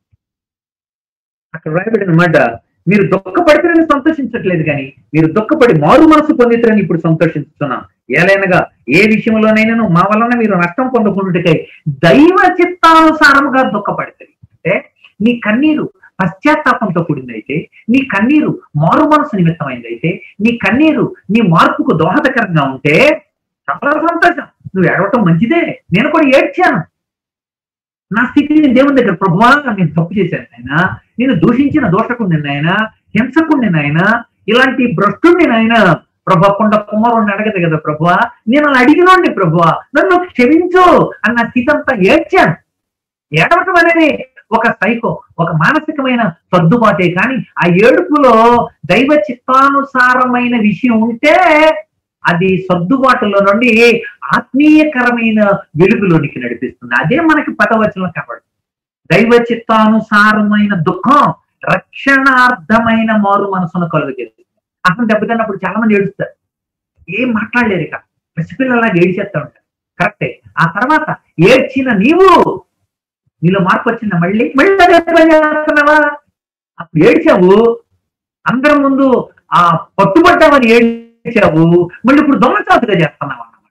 అక్కడ రాయబడిన మాట మీరు దుఃఖపడితేనే సంతోషించట్లేదు కానీ మీరు దుఃఖపడి మారు మనసు పొందితేనే ఇప్పుడు సంతోషిస్తున్నాం ఏలైనగా ఏ విషయంలోనైనా మా వలన మీరు నష్టం పొందకుండాకై దైవ చిత్తానుసారముగా దుఃఖపడితే అంటే నీ కన్నీరు పశ్చాత్తాపంతో కూడిందైతే నీ కన్నీరు మారు మనసు నిమిత్తమైందైతే నీ కన్నీరు నీ మార్పుకు దోహదకరంగా ఉంటే చాలా సంతోషం నువ్వు ఏడవటం మంచిదే నేను కూడా ఏడ్చాను నా స్థితిని దేవుని దగ్గర ప్రభువా నేను తప్పు చేశాను ఆయన నేను దూషించిన దోషకుడిని నాయన హింసకుడిని నాయన ఇలాంటి భ్రష్టుడిని నాయన ప్రభా కొండ కుమారుడిని అడగదు కదా ప్రభువా నేను అలా అడిగినోండి ప్రభువా నన్ను క్షమించు అన్న స్థితి అంతా ఏడ్చాను ఏడవటం అనేది ఒక సైకో ఒక మానసికమైన సర్దుబాటే కానీ ఆ ఏడుపులో దైవ చిత్తానుసారమైన విషయం ఉంటే అది సర్దుబాటులో నుండి ఆత్మీయకరమైన వెలుగులోనికి నడిపిస్తుంది అదే మనకి పదవచనం కనబడుతుంది దైవ చిత్తానుసారమైన దుఃఖం రక్షణార్థమైన మారు మనసును కలుగజేస్తుంది అతను దెబ్బతిన్నప్పుడు చాలా మంది ఏడుస్తారు ఏం మాట్లాడలేరు ఇక పసిపిల్లలాగా ఏడిచేస్తా ఉంటారు కరెక్టే ఆ తర్వాత ఏడ్చిన నీవు నీలో మార్పు వచ్చిందా మళ్ళీ మళ్ళీ అదే పని చేస్తున్నావా అప్పుడు ఏడ్చావు అందరం ముందు ఆ పట్టుబడ్డామని ఏడ్చావు మళ్ళీ ఇప్పుడు దొంగచాటుగా చేస్తున్నావు అన్నమాట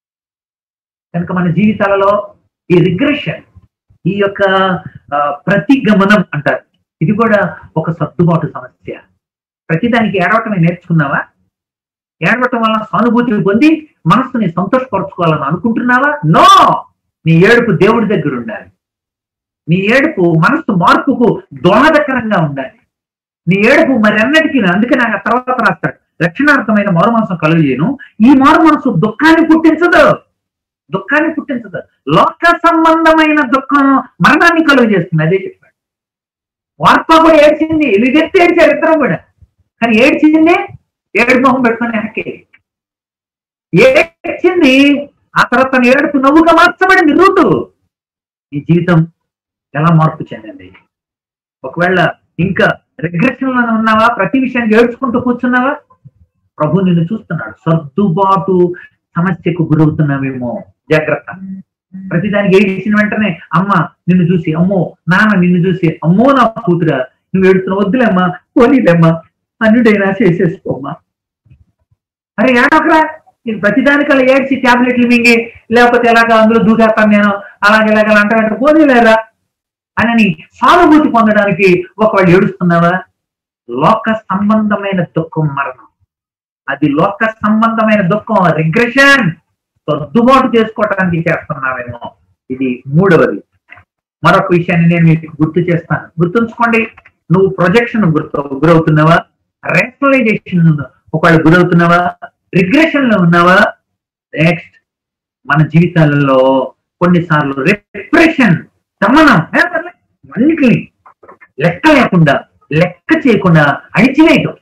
కనుక మన జీవితాలలో ఈ రిగ్రెషన్ ఈ యొక్క ఆ, ప్రతిగమనం అంటారు ఇది కూడా ఒక సర్దుబాటు సమస్య ప్రతిదానికి ఏడవటమే నేర్చుకున్నావా ఏడవటం వల్ల సానుభూతి పొంది మనస్సుని సంతోషపరచుకోవాలని అనుకుంటున్నావా నో నీ ఏడుపు దేవుడి దగ్గర ఉండాలి నీ ఏడుపు మనస్సు మార్పుకు దోహదకరంగా ఉండాలి నీ ఏడుపు మరి అన్నిటికీ అందుకే నాకు ఆ తర్వాత రాస్తాడు రక్షణార్థమైన మారు మనసు కలుగజేయను ఈ మారు మనసు దుఃఖాన్ని పుట్టించదు దుఃఖాన్ని పుట్టించదు లోక సంబంధమైన దుఃఖం మరణాన్ని కలుగు చేస్తుంది అదే చెప్పాడు వార్ప కూడా ఏడ్చింది ఎలుగెత్తి ఏడ్చారు ఇద్దరం కూడా కానీ ఏడ్చింది ఏడు మొహం పెట్టుకుని వెనక్కి ఏడ్చింది ఆ తర్వాత తన ఏడుపు నవ్వుగా మార్చబడింది రూటు ఈ జీవితం ఎలా మార్పు చెందింది ఒకవేళ ఇంకా రిగ్రెషన్ లోనే ఉన్నావా ప్రతి విషయానికి ఏడ్చుకుంటూ కూర్చున్నావా ప్రభు నిన్ను చూస్తున్నాడు సర్దుబాటు సమస్యకు గురవుతున్నావేమో జాగ్రత్త ప్రతిదానికి ఏడిచిన వెంటనే అమ్మ నిన్ను చూసి అమ్మో నాన్న నిన్ను చూసి అమ్మో నా కూతురా నువ్వు ఏడుతున్న వద్దులేమ్మా పోనీలేమ్మా అన్నిడైనా చేసేసుకోమ్మా అరే ఏడొకరా నేను ప్రతిదానికల్లా ఏడ్చి టాబ్లెట్లు మింగి లేకపోతే ఎలాగ అందులో దూకేస్తాను నేను అలాగే ఇలాగ అంట వెంట పోనీలేరా అని సానుభూతి పొందడానికి ఒకవేళ ఏడుస్తున్నావా లోక సంబంధమైన దుఃఖం మరణం అది లోక సంబంధమైన దుఃఖం రిగ్రెషన్ సర్దుబాటు చేసుకోవటానికి చేస్తున్నావేమో ఇది మూడవది మరొక విషయాన్ని నేను మీకు గుర్తు చేస్తాను గుర్తుంచుకోండి నువ్వు ప్రొజెక్షన్ గుర్తు గురవుతున్నావా రేషనలైజేషన్ ఒకవేళ గురవుతున్నావా రిగ్రెషన్ లో ఉన్నావా నెక్స్ట్ మన జీవితాలలో కొన్నిసార్లు రిప్రెషన్ దమనం ఏ పర్లే, అన్నిటిని లెక్క లేకుండా లెక్క చేయకుండా అణిచివేయటం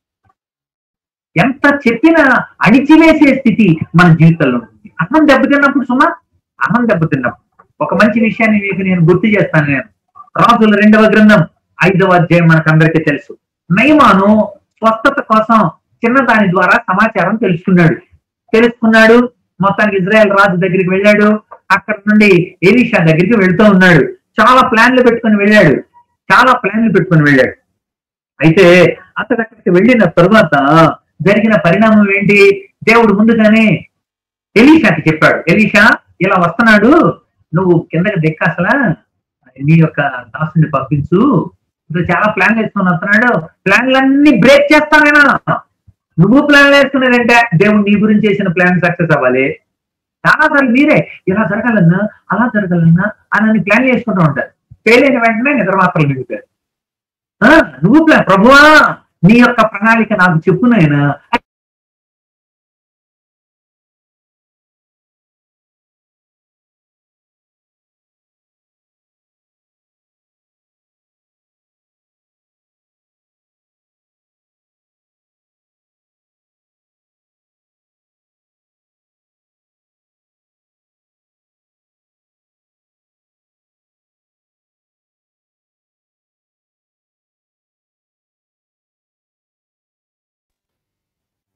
ఎంత చెప్పినా అణిచివేసే స్థితి మన జీవితంలో ఉంటుంది అన్నం దెబ్బతిన్నప్పుడు సుమా అన్నం దెబ్బతిన్నప్పుడు ఒక మంచి విషయాన్ని మీకు నేను గుర్తు చేస్తాను నేను రాజుల రెండవ గ్రంథం ఐదవ అధ్యాయం మనకు అందరికీ తెలుసు నయమాను స్వస్థత కోసం చిన్నదాని ద్వారా సమాచారం తెలుసుకున్నాడు తెలుసుకున్నాడు మొత్తానికి ఇజ్రాయెల్ రాజు దగ్గరికి వెళ్ళాడు అక్కడ నుండి ఎలీషా దగ్గరికి వెళ్తూ ఉన్నాడు చాలా ప్లాన్లు పెట్టుకొని వెళ్ళాడు చాలా ప్లాన్లు పెట్టుకొని వెళ్ళాడు అయితే అతడు అక్కడికి వెళ్ళిన తరువాత జరిగిన పరిణామం ఏంటి దేవుడు ముందుగానే ఎలీషాకి చెప్పాడు ఎలీషా ఇలా వస్తున్నాడు నువ్వు కిందకి దిక్కాసలా నీ యొక్క దాసుని పంపించు ఇప్పుడు చాలా ప్లాన్లు వేసుకొని వస్తున్నాడు ప్లాన్లన్నీ బ్రేక్ చేస్తానేనా నువ్వు ప్లాన్ వేసుకున్నాడంటే దేవుడు నీ గురించి చేసిన ప్లాన్ సక్సెస్ అవ్వాలి చాలా సార్లు మీరే ఇలా జరగాలన్నా అలా జరగాలన్నా అని ప్లాన్ చేసుకుంటూ ఉంటారు ఫెయిల్ అయిన వెంటనే నిద్ర మాత్రం మిగుతారు ఆ, నువ్వు ప్లాన్ ప్రభువా నీ యొక్క ప్రణాళిక నాకు చెప్పు నాయనా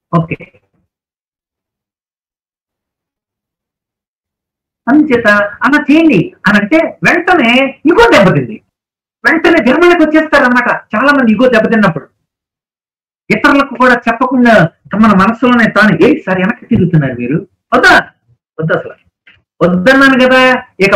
ఓకే అందుచేత అలా చేయండి అని అంటే వెంటనే ఇగో దెబ్బతింది వెంటనే ధర్మానికి వచ్చేస్తారన్నమాట చాలా మంది ఇగో దెబ్బతిన్నప్పుడు ఇతరులకు కూడా చెప్పకుండా మన మనసులోనే తాను ఏంటి సార్ వెనక్కి తిరుగుతున్నారు మీరు వద్దా వద్దా అసలు వద్దన్నాను కదా ఇక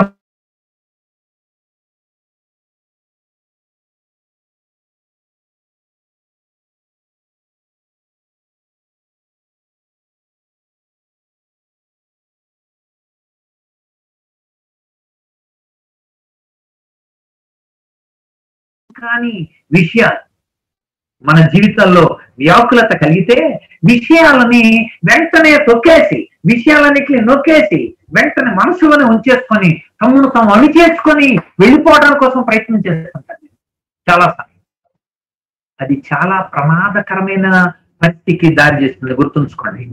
కాని విషయాలు మన జీవితంలో వ్యాకులత కలిగితే విషయాలని వెంటనే తొక్కేసి విషయాలన్నిటిని నొక్కేసి వెంటనే మనసులోనే ఉంచేసుకొని తమను తాము అణి చేసుకొని వెళ్ళిపోవడం కోసం ప్రయత్నం చేస్తుంటారు చాలా సార్లు అది చాలా ప్రమాదకరమైన పరిస్థితికి దారి చేస్తుంది గుర్తుంచుకోండి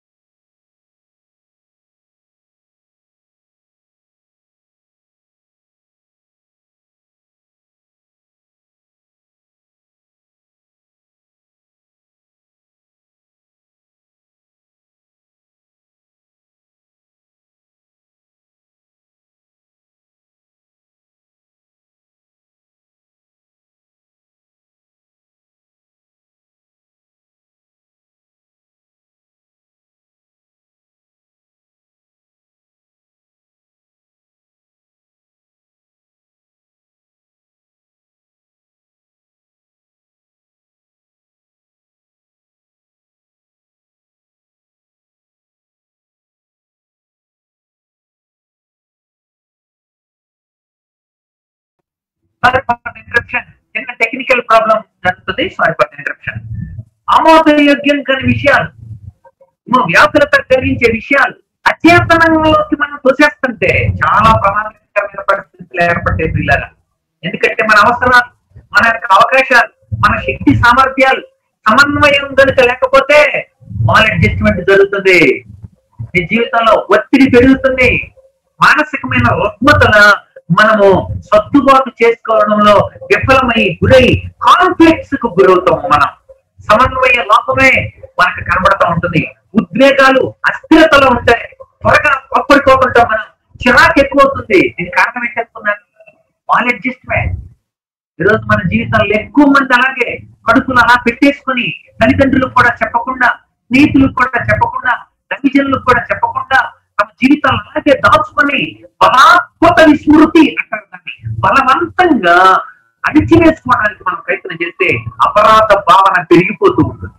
సారీ ఫర్ ఇంటరప్షన్ చిన్న టెక్నికల్ ప్రాబ్లం జరుగుతుంది సారీ ఫర్ ఇంటరప్షన్ ఆమోదయోగ్యం కాని విషయాలు ఏమో వ్యాకులత కలిగించే విషయాలు అచేతనంలోకి మనం తోసేస్తుంటే చాలా ప్రమాదకరమైన పరిస్థితులు ఏర్పడే పిల్లల ఎందుకంటే మన అవసరాలు మన యొక్క అవకాశాలు మన శక్తి సామర్థ్యాలు సమన్వయం కనుక లేకపోతే మాల్ అడ్జస్ట్మెంట్ జరుగుతుంది నీ జీవితంలో ఒత్తిడి పెరుగుతుంది మానసికమైన రుగ్మతల మనము సర్దుబాటు చేసుకోవడంలో విఫలమై గురై కాన్ఫ్లిక్ట్స్ కు గురవుతాము మనం సమన్వయ లోపమే మనకు కనబడతా ఉంటుంది ఉద్వేగాలు అస్థిరతలో ఉంటాయి త్వరగా ఒప్పడిపోకుండా మనం చిరాకు ఎక్కువ అవుతుంది దీనికి కారణం ఏం చెప్తున్నాను మాల్ అడ్జస్ట్మెంట్ ఈరోజు మన జీవితంలో ఎక్కువ మంది అలాగే కడుపులు అలా పెట్టేసుకొని తల్లిదండ్రులకు కూడా చెప్పకుండా స్నేహితులకు కూడా చెప్పకుండా తల్లిదండ్రులకు కూడా చెప్పకుండా తమ జీవితాలు అలాగే దాచుకొని బలాత్మక విస్మృతి అంటారు దాన్ని బలవంతంగా అణిచివేసుకోవడానికి మనం ప్రయత్నం చేస్తే అపరాధ భావన పెరిగిపోతూ ఉంటుంది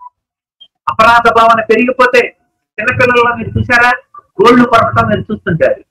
అపరాధ భావన పెరిగిపోతే చిన్నపిల్లల్లో మీరు చూసారా గోల్డ్ పడటం మీరు చూస్తుంటారు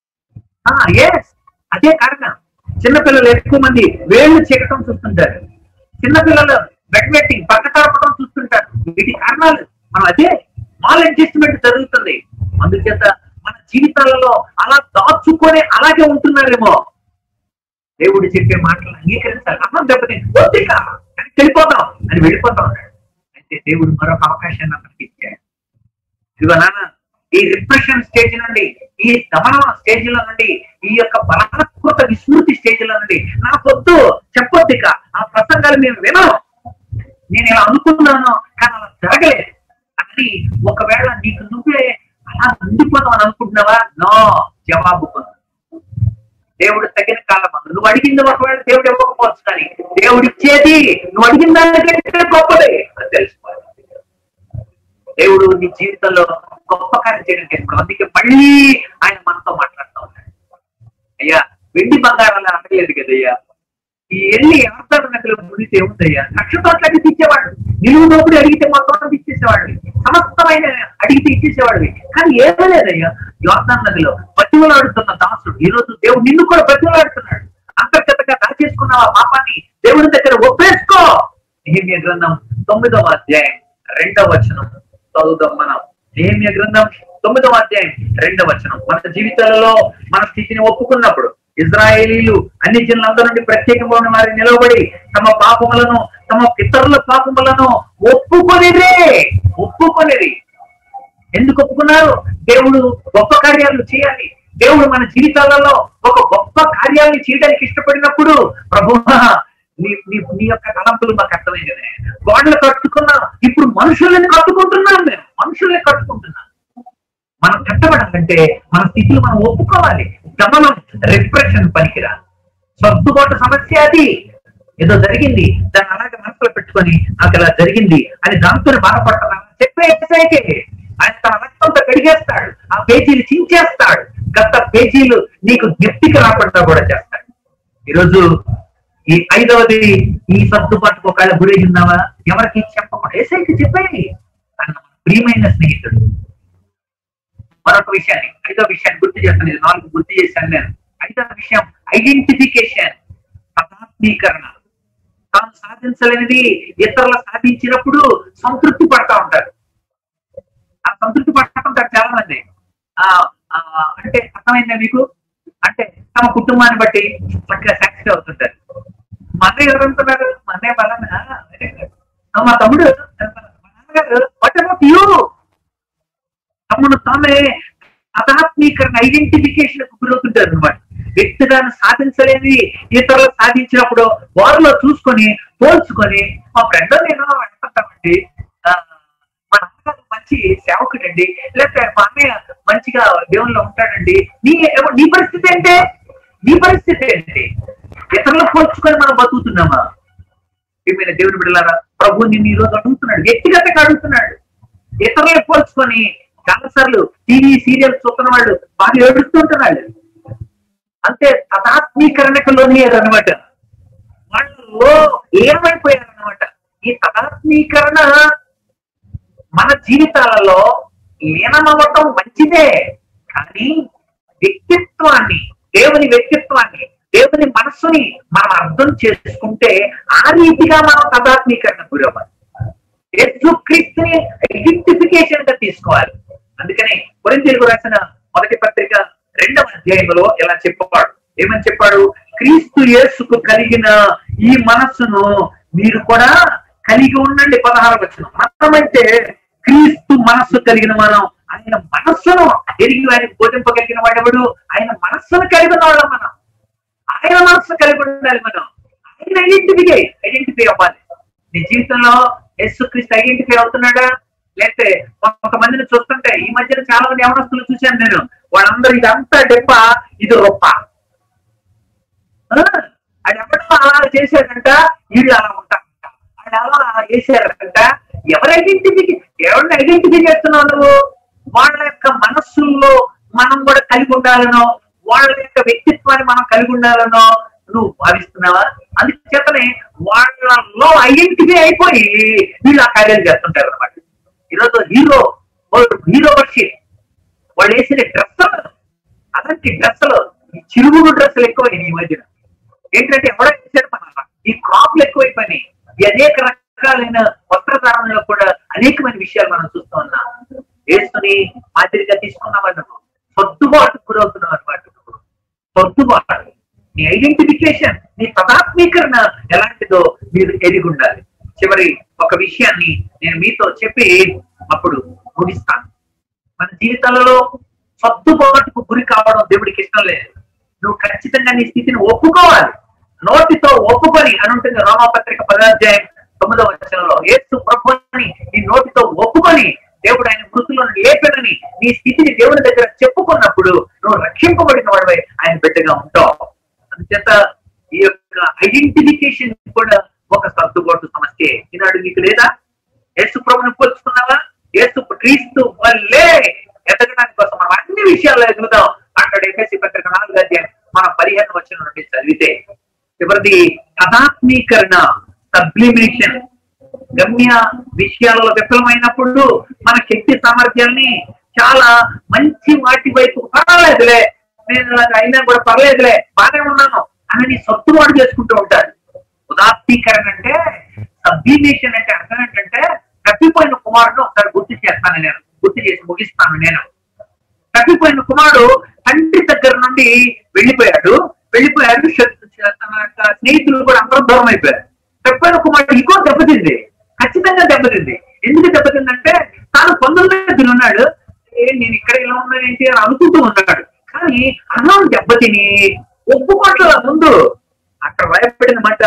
ఎస్ అదే కారణం చిన్నపిల్లలు ఎక్కువ మంది వేళ్ళు చెక్కడం చూస్తుంటారు చిన్నపిల్లలు బెడ్ వెట్టింగ్ పక్క కడపడం చూస్తుంటారు వీటి కారణాలు మనం అదే మాల్ అడ్జస్ట్మెంట్ జరుగుతుంది అందుచేత మన జీవితాలలో అలా దాచుకొని అలాగే ఉంటున్నారేమో దేవుడు చెప్పే మాటలు అంగీకరించాలి అన్నం దెబ్బతింది వద్దిక అని వెళ్ళిపోతాం అని వెళ్ళిపోతా ఉన్నాడు అయితే దేవుడు మరొక అవకాశాన్ని అతనికి ఇచ్చాడు ఇదిగో నాన్న ఈ రిప్రెషన్ స్టేజ్ నుండి ఈ దమనం స్టేజ్ లో నుండి ఈ యొక్క బలాత్మక విస్మృతి స్టేజ్ లో నుండి నా పొద్దు చెప్పొద్దు ఇక ఆ ప్రసంగాలు మేము వినం నేను ఇలా అనుకున్నాను కానీ అలా జరగలేదు అని ఒకవేళ నీకు నువ్వే అలా ఉండిపోతావు అని అనుకుంటున్నావా నో జవాబు పొందు దేవుడు తగిన కాలం అందు నువ్వు అడిగింది ఒకవేళ దేవుడు ఇవ్వకపోవచ్చు కానీ దేవుడు ఇచ్చేది నువ్వు అడిగిన దానికంటే గొప్పదే అని తెలుసుకోవాలి దేవుడు నీ జీవితంలో గొప్ప కార్యం చేయడం చేస్తున్నాడు అందుకే మళ్ళీ ఆయన మనతో మాట్లాడుతూ ఉన్నాడు అయ్యా వెండి బంగారాలు అడగలేదు కదయ్యా ఈ ఎల్లి ఎవరితో నకలు మునిగితే ఏముందయ్యా లక్ష కోట్ల అడిగితే ఇచ్చేవాడు నిలువు నోపుడు అడిగితే మొత్తం ఇచ్చేసేవాడివి సమస్తమైన అడిగితే ఇచ్చేసేవాడివి కానీ ఏమలేదయ్యా యోర్దాన్ నదిలో బతిమలాడుతున్న దాసుడు ఈ రోజు దేవుడు నిన్ను కూడా బతిమలాడుతున్నాడు అంతర్గతంగా దాచేసుకున్న ఆ పాపాన్ని దేవుడి దగ్గర ఒప్పేసుకో నెహమ్య గ్రంథం తొమ్మిదవ అధ్యాయం రెండవ వచనం చదువుదాం మనం నెహమ్య గ్రంథం తొమ్మిదవ అధ్యాయం రెండవ వచనం మన జీవితాలలో మన స్థితిని ఒప్పుకున్నప్పుడు ఇజ్రాయేలీలు అన్ని జిల్లాల నుండి ప్రత్యేకమైన వారి నిలవబడి తమ పాపములను తమ పితరుల పాపములను ఒప్పుకొనిరే ఒప్పుకొనిరి ఎందుకు ఒప్పుకున్నారు దేవుడు గొప్ప కార్యాలు చేయాలి దేవుడు మన జీవితాలలో ఒక గొప్ప కార్యాలను చేయడానికి ఇష్టపడినప్పుడు ప్రభు నీ నీ నీ యొక్క తలంపులు మాకు అర్థమైనవి గోడలు కట్టుకున్నాం ఇప్పుడు మనుషుల్ని కట్టుకుంటున్నాం మేము మనుషుల్ని కట్టుకుంటున్నాం మనం కట్టబడాలంటే మన స్థితిలో మనం ఒప్పుకోవాలి గమనం రిప్రెషన్ పనికిరా సర్దుబాటు సమస్య అది ఏదో జరిగింది దాన్ని అలాగే మనసులో పెట్టుకొని నాకు ఇలా జరిగింది అని దాంతో బాధపడుతున్నా చెప్పేసైతే ఆయన తన రక్తంతో కడిగేస్తాడు ఆ పేజీలు చించేస్తాడు గత పేజీలు నీకు జ్ఞప్తికి రాకుండా కూడా చేస్తాడు ఈరోజు ఈ ఐదవది ఈ సర్దుబాటుకు ఒకవేళ గురైందావా ఎవరికి చెప్పకుండా ఏసైకి చెప్పేది తన ప్రియమైన స్నేహితుడు మరొక విషయాన్ని ఐదో విషయాన్ని గుర్తు చేస్తాను ఇది నాలుగు గుర్తు చేశాను నేను ఐదవ విషయం ఐడెంటిఫికేషన్ తదాత్మీకరణ తాను సాధించలేనిది ఇతరులు సాధించినప్పుడు సంతృప్తి పడతా ఉంటారు ఆ సంతృప్తి పడుతుంటారు చాలా మంది ఆ ఆ, అంటే అర్థమైందా మీకు అంటే తమ కుటుంబాన్ని బట్టి చక్కగా సాక్సిడ్ అవుతుంటారు మా అన్నయ్య ఎవరు అనుకున్నారు మా అన్నయ్య బలనా మా తమ్ముడు మా నాన్నగారు వాట్ అబౌట్ యూ తమను తామే అతాత్మీకరణ ఐడెంటిఫికేషన్ గురవుతుంటారు అనమాట వ్యక్తిగాను సాధించలేని ఇతరులు సాధించినప్పుడు వారిలో చూసుకొని పోల్చుకొని మా ఫ్రెండ్ నేను అనుకుంటామండి ఆ, మా నాన్నగారు మంచి సేవకుడండి లేకపోతే మా అన్నయ్య మంచిగా దేవుల్లో ఉంటాడండి నీ నీ పరిస్థితి ఏంటే నీ పరిస్థితి ఏంటి ఇతరులు పోల్చుకొని మనం బతుకుతున్నామా ఏమైనా దేవుని బిడ్డలారా ప్రభు నిన్ను ఈ రోజు అడుగుతున్నాడు వ్యక్తిగతంగా అడుగుతున్నాడు ఇతరులు పోల్చుకొని చాలాసార్లు టీవీ సీరియల్ చూస్తున్న వాళ్ళు బాగా ఏడుస్తుంటున్నాడు అంతే తదాత్మీకరణకు లోనయ్యారు అనమాట వాళ్ళు ఏమైపోయారు అనమాట ఈ తదాత్మీకరణ మన జీవితాలలో లీనమవ్వటం మంచిదే కానీ వ్యక్తిత్వాన్ని దేవుని వ్యక్తిత్వాన్ని దేవుని మనస్సుని మనం అర్థం చేసుకుంటే ఆ రీతిగా మనం తదాత్మీకరణ గురవ్వాలి యేసుక్రీస్తుని ఐడెంటిఫికేషన్ గా తీసుకోవాలి అందుకని కొరింథీయులకు రాసిన మొదటి పత్రిక రెండవ అధ్యాయంలో ఇలా చెప్పాడు ఏమని చెప్పాడు క్రీస్తు యేసుకు కలిగిన ఈ మనస్సును మీరు కూడా కలిగి ఉండండి పదహారు వచ్చిన మనమైతే క్రీస్తు మనస్సు కలిగిన మనం ఆయన మనస్సును ఎరిగి ఆయన బోధింపగలిగిన వాడెవడు ఆయన మనస్సును కలిగిన వాళ్ళం మనం ఆయన మనస్సు కలిగి ఉండాలి మనం ఆయన ఐడెంటిఫై ఐడెంటిఫై అవ్వాలి నీ జీవితంలో యేసుక్రీస్తు ఐడెంటిఫై అవుతున్నాడా లేకపోతే కొంతమందిని చూస్తుంటే ఈ మధ్యన చాలా మంది యవనస్తులు చూశాను నేను వాళ్ళందరూ ఇదంతా డెప్ప ఇది రొప్ప ఆ, అది ఎవడో అలా చేశాడంట వీళ్ళు అలా ఉంటారంట అది అలా చేశారంట ఎవరు ఐడెంటిఫై ఎవరిని ఐడెంటిఫై చేస్తున్నావు నువ్వు వాళ్ళ యొక్క మనస్సుల్లో మనం కూడా కలిగి ఉండాలనో వాళ్ళ యొక్క వ్యక్తిత్వాన్ని మనం కలిగి ఉండాలనో నువ్వు భావిస్తున్నావా అందుచేతనే వాళ్ళలో ఐడెంటిఫై అయిపోయి వీళ్ళు ఆ కార్యాలు చేస్తుంటారు అనమాట ఈరోజు హీరో హీరో వర్షిప్ వాళ్ళు వేసిన డ్రెస్సులు అలాంటి డ్రెస్సులు ఈ చిరుగుడు డ్రెస్సులు ఎక్కువ ఈ మధ్యన ఏంటంటే ఎవడో వేసాడు మన ఈ క్రాప్లు ఎక్కువైపోయినాయి ఈ అనేక రకాలైన వస్త్రధారణలో కూడా అనేకమైన విషయాలు మనం చూస్తూ ఉన్నాం వేసుకుని మాదిరిగా తీసుకున్నామన్న సర్దుబాటు గురవుతున్నాం అనమాట సర్దుబాటు నీ ఐడెంటిఫికేషన్ నీ తదాత్మీకరణ ఎలాంటిదో మీరు ఎరిగి ఉండాలి చివరి ఒక విషయాన్ని నేను మీతో చెప్పి అప్పుడు ముగిస్తాను మన జీవితాలలో సర్దుబాటుకు గురి కావడం దేవుడికి ఇష్టం లేదు నువ్వు ఖచ్చితంగా నీ స్థితిని ఒప్పుకోవాలి నోటితో ఒప్పుకొని అని ఉంటుంది రోమాపత్రిక పదాధ్యాయం తొమ్మిదవ వచనంలో ఏసు ప్రభుని నీ నోటితో ఒప్పుకొని దేవుడు ఆయన మృతులను లేపడని నీ స్థితిని దేవుని దగ్గర చెప్పుకున్నప్పుడు నువ్వు రక్షింపబడిన వాడివై ఆయన బిడ్డగా ఉంటావు అందుచేత ఈ యొక్క ఐడెంటిఫికేషన్ కూడా ఒక సర్దుబాటు సమస్య ఈనాడు నీకు లేదా యేసు ప్రభుని పోల్చుకున్నావా యేసు క్రీస్తు వల్లే ఎదగడానికి కోసం మనం అన్ని విషయాల్లో ఎదుగుదాం అంటాడు ఎఫ్ఎస్సి పత్రిక నాలుగు అధ్యాయం మన పదిహేను వచ్చిన నుండి చదివితే చివరిది కథాత్మీకరణ సబ్లిమేషన్ గమ్య విషయాలలో విఫలమైనప్పుడు మన శక్తి సామర్థ్యాల్ని చాలా మంచి వాటి వైపు పర్వాలేదులే నేను ఇలాగ అయినా కూడా పర్లేదులే బాగానే ఉన్నాను అని సర్దుబాటు చేసుకుంటూ ఉంటారు ఉదాత్తీకరణ అంటే సబ్లిమేషన్ అంటే అర్థం ఏంటంటే తప్పిపోయిన కుమారుడు ఒకసారి గుర్తు చేస్తాను నేను గుర్తు చేసి ముగిస్తాను నేను తప్పిపోయిన కుమారుడు తండ్రి దగ్గర నుండి వెళ్ళిపోయాడు వెళ్ళిపోయాడు శ- తన యొక్క స్నేహితులు కూడా అందరూ దూరం అయిపోయారు తప్పిపోయిన కుమారుడు ఇంకో దెబ్బతింది ఖచ్చితంగా దెబ్బతింది ఎందుకు దెబ్బతిందంటే తాను పొందుల దగ్గర ఉన్నాడు ఏ నేను ఇక్కడ ఇలా ఉన్నాను ఏంటి అని అనుకుంటూ ఉన్నాడు కానీ అన్నం దెబ్బతిని ఒప్పుకోట్ల ముందు అక్కడ భయపడిన మాట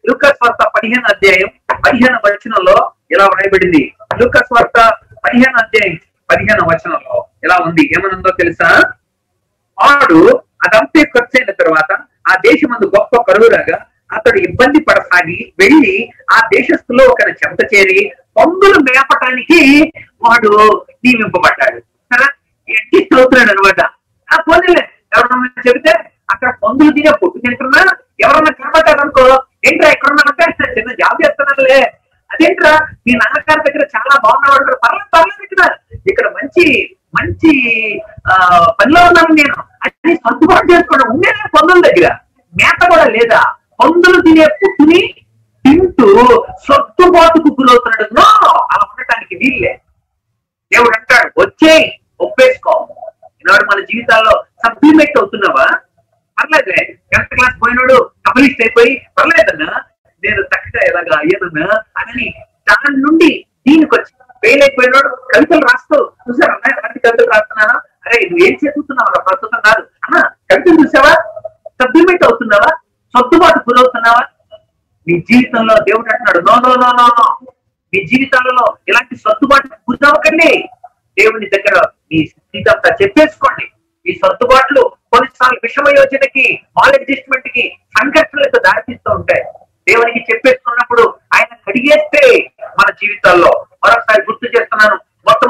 లూకాస్ వార్త పదిహేను అధ్యాయం పదిహేను వచనంలో ఇలా వ్రాయబడింది లూకాస్ వార్త పదిహేను అధ్యాయం పదిహేను వచనంలో ఎలా ఉంది ఏమనుందో తెలుసా వాడు అదంతే ఖర్చు అయిన తర్వాత ఆ దేశమందు గొప్ప కరువురాగా అతడు ఇబ్బంది పడసాగి వెళ్ళి ఆ దేశస్తులో ఒక చెంత చేరి పందులు మేపటానికి వాడు నియమింపబడ్డాడు సరే ఎడ్జిస్ట్ అవుతున్నాడు అనమాట ఆ పోనీలే ఎవరన్నా చెబితే అక్కడ పందులు తినే పొట్టు తింటున్నా ఎవరన్నా కనబడ్డారు అనుకో ఏంట్రా ఎక్కడున్నారంటే చిన్న జాబ్ చేస్తున్నానులే అదేంట్రా మీ నాన్నగారి దగ్గర చాలా బాగున్నాడు పర్లేదు పర్లేదు ఇక్కడ ఇక్కడ మంచి మంచి ఆ పనిలో ఉన్నాను నేను అన్ని సర్దుబాటు చేసుకోవడం ఉండేదే పందుల దగ్గర మేత కూడా లేదా పందులు తినే పుట్టుని తింటూ సర్దుబాటుకు గురవుతున్నాడు నో అలా ఉండటానికి వీల్లే దేవుడు అంటాడు వచ్చే ఒప్పేసుకో ఈనాడు మన జీవితాల్లో సప్లిమెంట్ అవుతున్నావా పర్లేదులే టెన్త్ క్లాస్ పోయినాడు కమ్యూనిస్ట్ అయిపోయి పర్లేదన్నా నేను చక్కగా ఎలాగా అయ్యానన్నా అని దాని నుండి దీనికి వచ్చి ఫెయిల్ అయిపోయినాడు కవితలు రాస్తూ చూసారా అలాంటి కవితలు రాస్తున్నానా అరే నువ్వు ఏం చదువుతున్నావా ప్రస్తుతం కాదు అన్నా కవితలు చూసావా సప్లిమెంట్ అవుతున్నావా సర్దుబాటు గురవుతున్నావా నీ జీవితంలో దేవుడు అంటున్నాడు no no no no no మీ జీవితాలలో ఇలాంటి సర్దుబాటు గురవకండి దేవుని దగ్గర మీ స్థితి అంతా చెప్పేసుకోండి ఈ సర్దుబాట్లు కొన్నిసార్లు విషమ యోజనకి మాల్ అడ్జస్ట్మెంట్ కి సంఘటనలకు దారితీస్తూ ఉంటాయి దేవునికి చెప్పేసుకున్నప్పుడు ఆయన కడిగేస్తే మన జీవితాల్లో మరొకసారి గుర్తు చేస్తున్నాను మొత్తం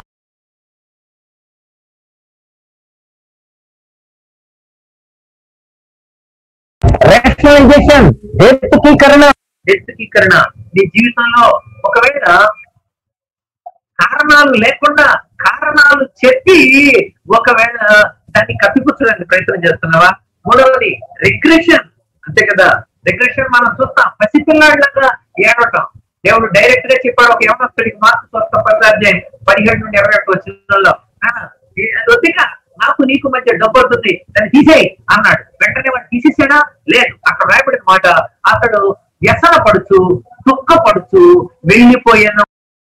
రేషనలైజేషన్ హేతుకీకరణ వ్యక్తీకరణ నీ జీవితంలో ఒకవేళ కారణాలు లేకుండా కారణాలు చెప్పి ఒకవేళ దాన్ని కప్పిపుచ్చడానికి ప్రయత్నం చేస్తున్నావా మూడవది రిగ్రెషన్ అంతే కదా రిగ్రెషన్ మనం చూస్తాం పసిపిల్లాడిలాగా ఏడవటం దేవుడు డైరెక్ట్ గా చెప్పాడు ఒక యవనస్తుడికి మార్పు స్వస్థ పదార్థం పదిహేడు నుండి ఇరవై ఒకటి వచ్చిన వద్దిగా నాకు నీకు మధ్య డబ్బు వస్తుంది దాన్ని తీసేయి అన్నాడు వెంటనే వాడు తీసేసాడా లేదు అక్కడ రాయబడిన మాట అతడు వ్యసన పడుచు దుఃఖ పడుచు వెళ్ళిపోయాను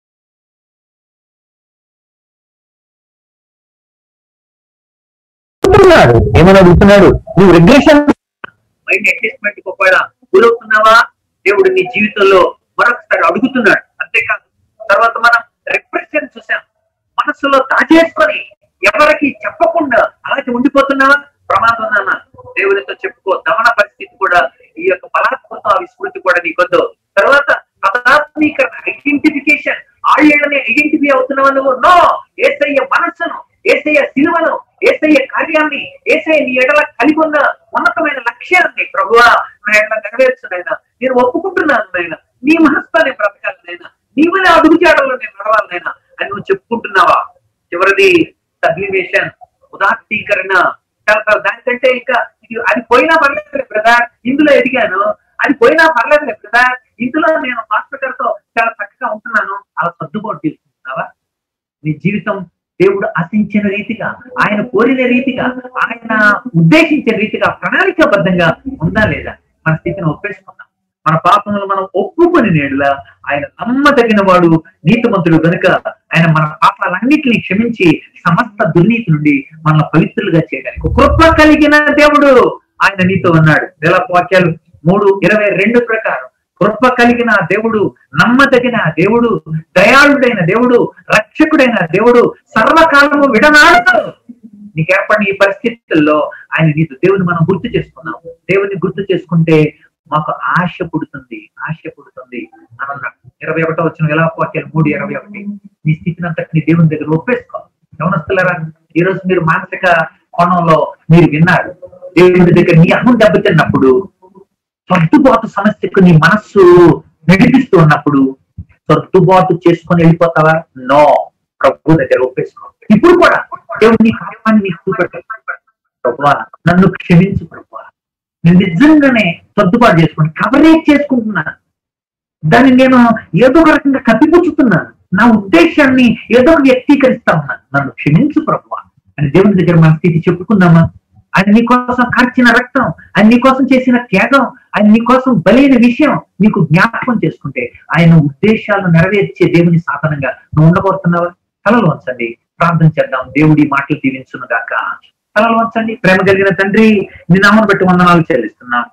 అడుగుతున్నాడు ఏమని అడుగుతున్నాడు నువ్వు రిగ్రెషన్ మైండ్ అడ్జస్ట్మెంట్ ఒకవేళ గురవుతున్నావా దేవుడు నీ జీవితంలో మరొకసారి అడుగుతున్నాడు అంతేకాదు తర్వాత మనం రిప్రెషన్ చూసాం మనసులో దాచేసుకొని ఎవరికి చెప్పకుండా అలాగే ఉండిపోతున్నావా ప్రమాదం నాన్న దేవునితో చెప్పుకో దమన పరిస్థితి కూడా ఈ యొక్క బలాత్మక విస్మృతి కూడా నీకొద్దు తర్వాత పదాత్మీకరణ ఐడెంటిఫికేషన్ ఆళ్ళని ఐడెంటిఫై అవుతున్నావా నువ్వు నో ఏసయ్య మనస్సును ఏసయ్య సిలువను ఏసయ్య కార్యాన్ని ఏసయ్య నీ ఎడల కలిగి ఉన్న ఉన్నతమైన లక్ష్యాన్ని ప్రభువా నా ఎడల నెరవేర్చు నాయన నేను ఒప్పుకుంటున్నాను నాయన నీ మనస్తాన్ని బ్రతకాలి నాయన నీవనే అడుగు చేయడంలో నేను నడవాలి నాయన అని నువ్వు చెప్పుకుంటున్నావా చివరిది సబ్లిమేషన్ ఉదాత్తీకరణ చాలా దానికంటే ఇంకా ఇది అది పోయినా పర్లేదు బ్రదర్ ఇందులో ఎదిగాను అది పోయినా పర్లేదు బ్రదర్ ఇందులో నేను హాస్పిటల్ తో చాలా చక్కగా ఉంటున్నాను అలా సర్దుబాటు తీసుకుంటున్నావా నీ జీవితం దేవుడు ఆశించిన రీతిగా ఆయన కోరిన రీతిగా ఆయన ఉద్దేశించిన రీతిగా ప్రణాళికాబద్ధంగా ఉందా లేదా మన స్థితిని ఒప్పేసుకుందాం మన పాపములు మనం ఒప్పుకొని నేడులా ఆయన నమ్మదగిన వాడు నీతిమంతుడు గనుక ఆయన మన పాపాలన్నిటిని క్షమించి సమస్త దుర్నీతి నుండి మన పవిత్రులుగా చేయడానికి కృప కలిగిన దేవుడు ఆయన నీతో ఉన్నాడు వేల వాక్యాలు మూడు ఇరవై రెండు ప్రకారం కృప కలిగిన దేవుడు నమ్మదగిన దేవుడు దయాళుడైన దేవుడు రక్షకుడైన దేవుడు సర్వకాలము విడనాడదు నీకు ఏర్పడిన ఈ పరిస్థితుల్లో ఆయన నీతో దేవుని మనం గుర్తు చేసుకున్నాం దేవుని గుర్తు చేసుకుంటే మాకు ఆశ పుడుతుంది ఆశ పుడుతుంది అని అన్నాడు ఇరవై ఒకటో వచ్చిన వేల వాక్యాలు మూడు ఇరవై ఒకటి నీ స్థితిని అంతటిని దేవుని దగ్గర ఒప్పేసుకో గమనిస్తున్నారా ఈ రోజు మీరు మానసిక కోణంలో మీరు విన్నారు దేవుని దగ్గర నీ అహం దెబ్బతిన్నప్పుడు సర్దుబాటు సమస్యకు నీ మనస్సు నడిపిస్తూ ఉన్నప్పుడు సర్దుబాటు చేసుకొని వెళ్ళిపోతావా నో ప్రభు దగ్గర ఒప్పేసుకో ఇప్పుడు కూడా దేవుడు నీ పాపాన్ని నీకు చూపెట్టాడు ప్రభువా నన్ను క్షమించు ప్రభువా నేను నిజంగానే సర్దుబాటు చేసుకుని కవరేజ్ చేసుకుంటున్నాను దాన్ని నేను ఏదో ఒక రకంగా కప్పిపుచ్చుతున్నాను నా ఉద్దేశాన్ని ఏదో ఒక వ్యక్తీకరిస్తా ఉన్నాను నన్ను క్షమించు ప్రభువా అని దేవుని దగ్గర మన స్థితి చెప్పుకుందామా ఆయన నీకోసం కార్చిన రక్తం ఆయన నీకోసం చేసిన త్యాగం ఆయన నీకోసం బలైన విషయం నీకు జ్ఞాపకం చేసుకుంటే ఆయన ఉద్దేశాలను నెరవేర్చే దేవుని సాధనంగా నువ్వు ఉండబోతున్నావా తలలు వంచండి ప్రార్థన చేద్దాం దేవుడి మాటలు దీవించును గాక తలలు వంచండి ప్రేమ కలిగిన తండ్రి నీ నామను బట్టి వందనాలు చెల్లిస్తున్నాం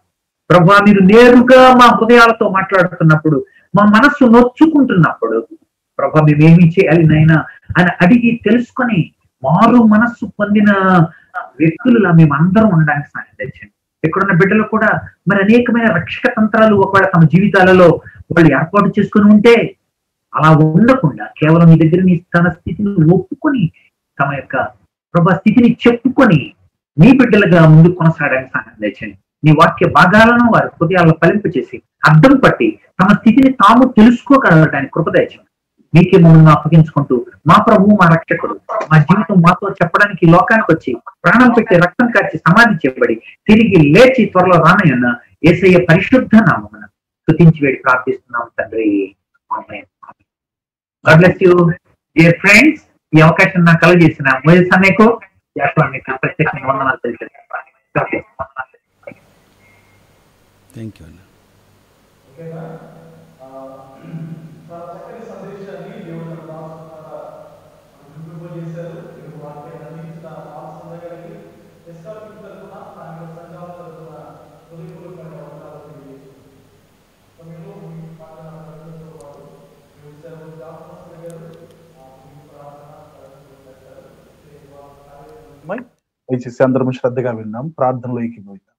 ప్రభా మీరు నేరుగా మా హృదయాలతో మాట్లాడుతున్నప్పుడు మా మనస్సు నొచ్చుకుంటున్నప్పుడు ప్రభా మేమేమి చేయాలి నాయనా అని అడిగి తెలుసుకొని మారు మనస్సు పొందిన వ్యక్తులులా మేము అందరం ఉండడానికి సాయం తెచ్చండి ఇక్కడున్న బిడ్డలు కూడా మరి అనేకమైన రక్షక తంత్రాలు ఒకవేళ తమ జీవితాలలో వాళ్ళు ఏర్పాటు చేసుకుని ఉంటే అలా ఉండకుండా కేవలం మీ దగ్గర నీ తన స్థితిని ఒప్పుకొని తమ యొక్క ప్రభా స్థితిని చెప్పుకొని నీ బిడ్డలుగా ముందుకు కొనసాగడానికి సహాయం తెచ్చండి నీ వాక్య భాగాలను వారి హృదయాలను ఫలింపు చేసి అర్థం పట్టి తమ స్థితిని తాము తెలుసుకోగలగడానికి కృప దయచండి మీకే మమ్మల్ని అప్పగించుకుంటూ మా ప్రభువు మా రక్షకుడు మా జీవితం మాతో చెప్పడానికి ఈ లోకానికి వచ్చి ప్రాణం పెట్టి రక్తం కాచి సమాధి చేయబడి తిరిగి లేచి త్వరలో రానయ్యన్న ఏసయ్య పరిశుద్ధ నామమున స్తుతించి వేడి ప్రార్థిస్తున్నాం తండ్రి God bless you dear friends ఈ అవకాశం నాకు కలగజేసిన మోజస్ అన్నయ్యకు జాషువా మీకు ప్రత్యేకంగా వందనాలు తెలియజేస్తున్నాను God bless you. Thank you అన్న ఓకేనా ఆ, చాలా చక్కని సందేశాన్ని దేవుడు తన దాసు ద్వారా మనకు వినిపింపజేశారు తెలుగు వాక్యాన్ని అందించిన పాల్సంద గారికి ఎస్ఆర్పి తరఫున స్థానిక సంఘాల తరఫున హృదయపూర్వకమైన వందనాలు తెలియజేస్తున్నాను సమయంలో మీ ప్రార్థన ప్రకటనతో పాటు మీ సేవలు జాఫర్ గారు ఆ, మీ ప్రార్థన ప్రకటనలు చేశారు రేపు వారి కార్యక్రమం దయచేసి అందరం శ్రద్ధగా విన్నాం ప్రార్థనలో ఏకీభవిద్దాం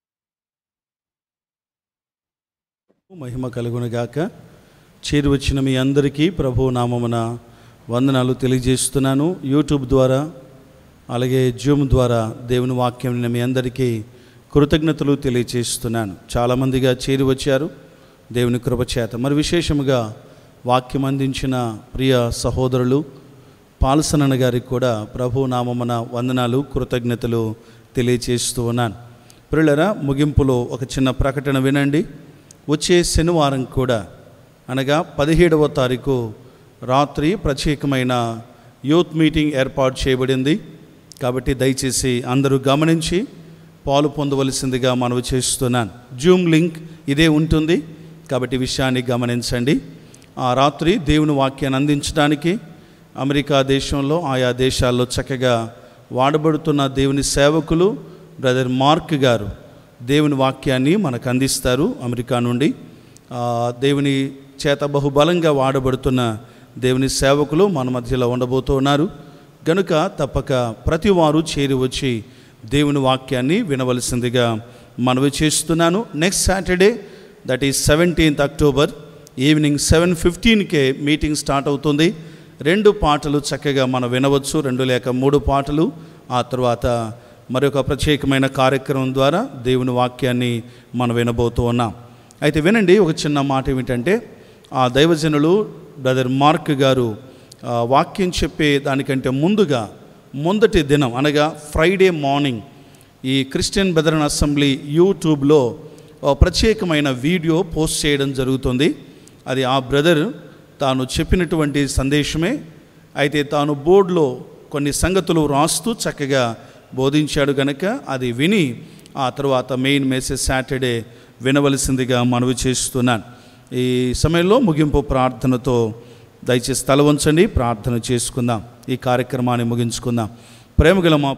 మహిమ కలుగునుగాక చేరి వచ్చిన మీ అందరికీ ప్రభు నామమున వందనాలు తెలియజేస్తున్నాను యూట్యూబ్ ద్వారా అలాగే జూమ్ ద్వారా దేవుని వాక్యం విన్న మీ అందరికీ కృతజ్ఞతలు తెలియజేస్తున్నాను చాలామందిగా చేరి వచ్చారు దేవుని కృప చేత మరి విశేషముగా వాక్యం అందించిన ప్రియ సహోదరులు పాల్సనన్న గారికి కూడా ప్రభు నామమున వందనాలు కృతజ్ఞతలు తెలియచేస్తూ ఉన్నాను ప్రియులరా ముగింపులో ఒక చిన్న ప్రకటన వినండి వచ్చే శనివారం కూడా అనగా పదిహేడవ తారీఖు రాత్రి ప్రత్యేకమైన యూత్ మీటింగ్ ఏర్పాటు చేయబడింది కాబట్టి దయచేసి అందరూ గమనించి పాలు పొందవలసిందిగా మనవి చేస్తున్నాను జూమ్ లింక్ ఇదే ఉంటుంది కాబట్టి ఈ విషయాన్ని గమనించండి ఆ రాత్రి దేవుని వాక్యాన్ని అందించడానికి అమెరికా దేశంలో ఆయా దేశాల్లో చక్కగా వాడబడుతున్న దేవుని సేవకులు బ్రదర్ మార్క్ గారు దేవుని వాక్యాన్ని మనకు అందిస్తారు అమెరికా నుండి ఆ, దేవుని చేత బహుబలంగా వాడబడుతున్న దేవుని సేవకులు మన మధ్యలో ఉండబోతూ ఉన్నారు గనుక తప్పక ప్రతి వారు చేరి వచ్చి దేవుని వాక్యాన్ని వినవలసిందిగా మనవి చేస్తున్నాను next Saturday that is seventeenth October evening seven ఫిఫ్టీన్కే మీటింగ్ స్టార్ట్ అవుతుంది రెండు పాటలు చక్కగా మనం వినవచ్చు రెండు లేక మూడు పాటలు ఆ తర్వాత మరొక ప్రత్యేకమైన కార్యక్రమం ద్వారా దేవుని వాక్యాన్ని మనం వినబోతూ ఉన్నాం అయితే వినండి ఒక చిన్న మాట ఏమిటంటే ఆ దైవజనులు బ్రదర్ మార్క్ గారు ఆ, వాక్యం చెప్పే దానికంటే ముందుగా మొదటి దినం అనగా ఫ్రైడే మార్నింగ్ ఈ క్రిస్టియన్ బెదరన్ అసెంబ్లీ యూట్యూబ్లో ఓ ప్రత్యేకమైన వీడియో పోస్ట్ చేయడం జరుగుతుంది అది ఆ బ్రదర్ తాను చెప్పినటువంటి సందేశమే అయితే తాను బోర్డులో కొన్ని సంగతులు రాస్తూ చక్కగా బోధించాడు కనుక అది విని ఆ తర్వాత మెయిన్ మెసేజ్ సాటర్డే వినవలసిందిగా మనవి చేస్తున్నాను ఈ సమయంలో ముగింపు ప్రార్థనతో దయచేసి తల వంచండి ప్రార్థన చేసుకుందాం ఈ కార్యక్రమాన్ని ముగించుకుందాం ప్రేమగల మా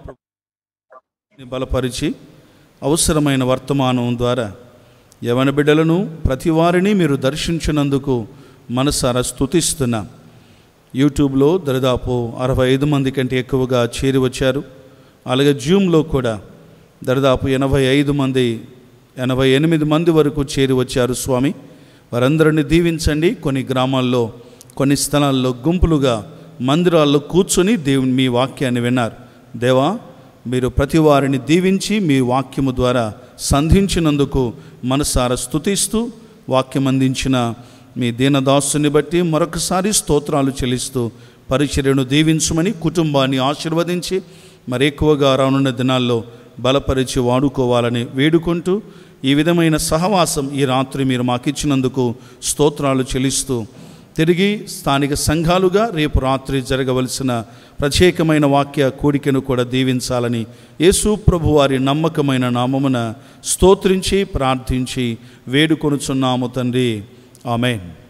ప్రభుని బలపరిచి అవసరమైన వర్తమానం ద్వారా యవన బిడ్డలను ప్రతి వారిని మీరు దర్శించినందుకు మనసారా స్తుతిస్తున్నాం యూట్యూబ్లో దరిదాపు అరవై ఐదు మంది కంటే ఎక్కువగా చేరి వచ్చారు అలాగే జూమ్లో కూడా దరిదాపు ఎనభై ఐదు మంది ఎనభై ఎనిమిది మంది వరకు చేరి వచ్చారు స్వామి వారందరిని దీవించండి కొన్ని గ్రామాల్లో కొన్ని స్థలాల్లో గుంపులుగా మందిరాల్లో కూర్చొని దేవుని మీ వాక్యాన్ని విన్నారు దేవా మీరు ప్రతి వారిని దీవించి మీ వాక్యము ద్వారా సంధించినందుకు మనసారా స్తుతిస్తూ వాక్యం అందించిన మీ దీనదాసుని బట్టి మరొకసారి స్తోత్రాలు చెల్లిస్తూ పరిచర్యను దీవించమని కుటుంబాన్ని ఆశీర్వదించి మరి ఎక్కువగా రానున్న దినాల్లో బలపరిచి వాడుకోవాలని వేడుకుంటూ ఈ విధమైన సహవాసం ఈ రాత్రి మీరు మాకిచ్చినందుకు స్తోత్రాలు చెల్లిస్తూ తిరిగి స్థానిక సంఘాలుగా రేపు రాత్రి జరగవలసిన ప్రత్యేకమైన వాక్య కూడికను కూడా దీవించాలని యేసు ప్రభు వారి నమ్మకమైన నామమున స్తోత్రించి ప్రార్థించి వేడుకొనుచున్నాము తండ్రి ఆమెన్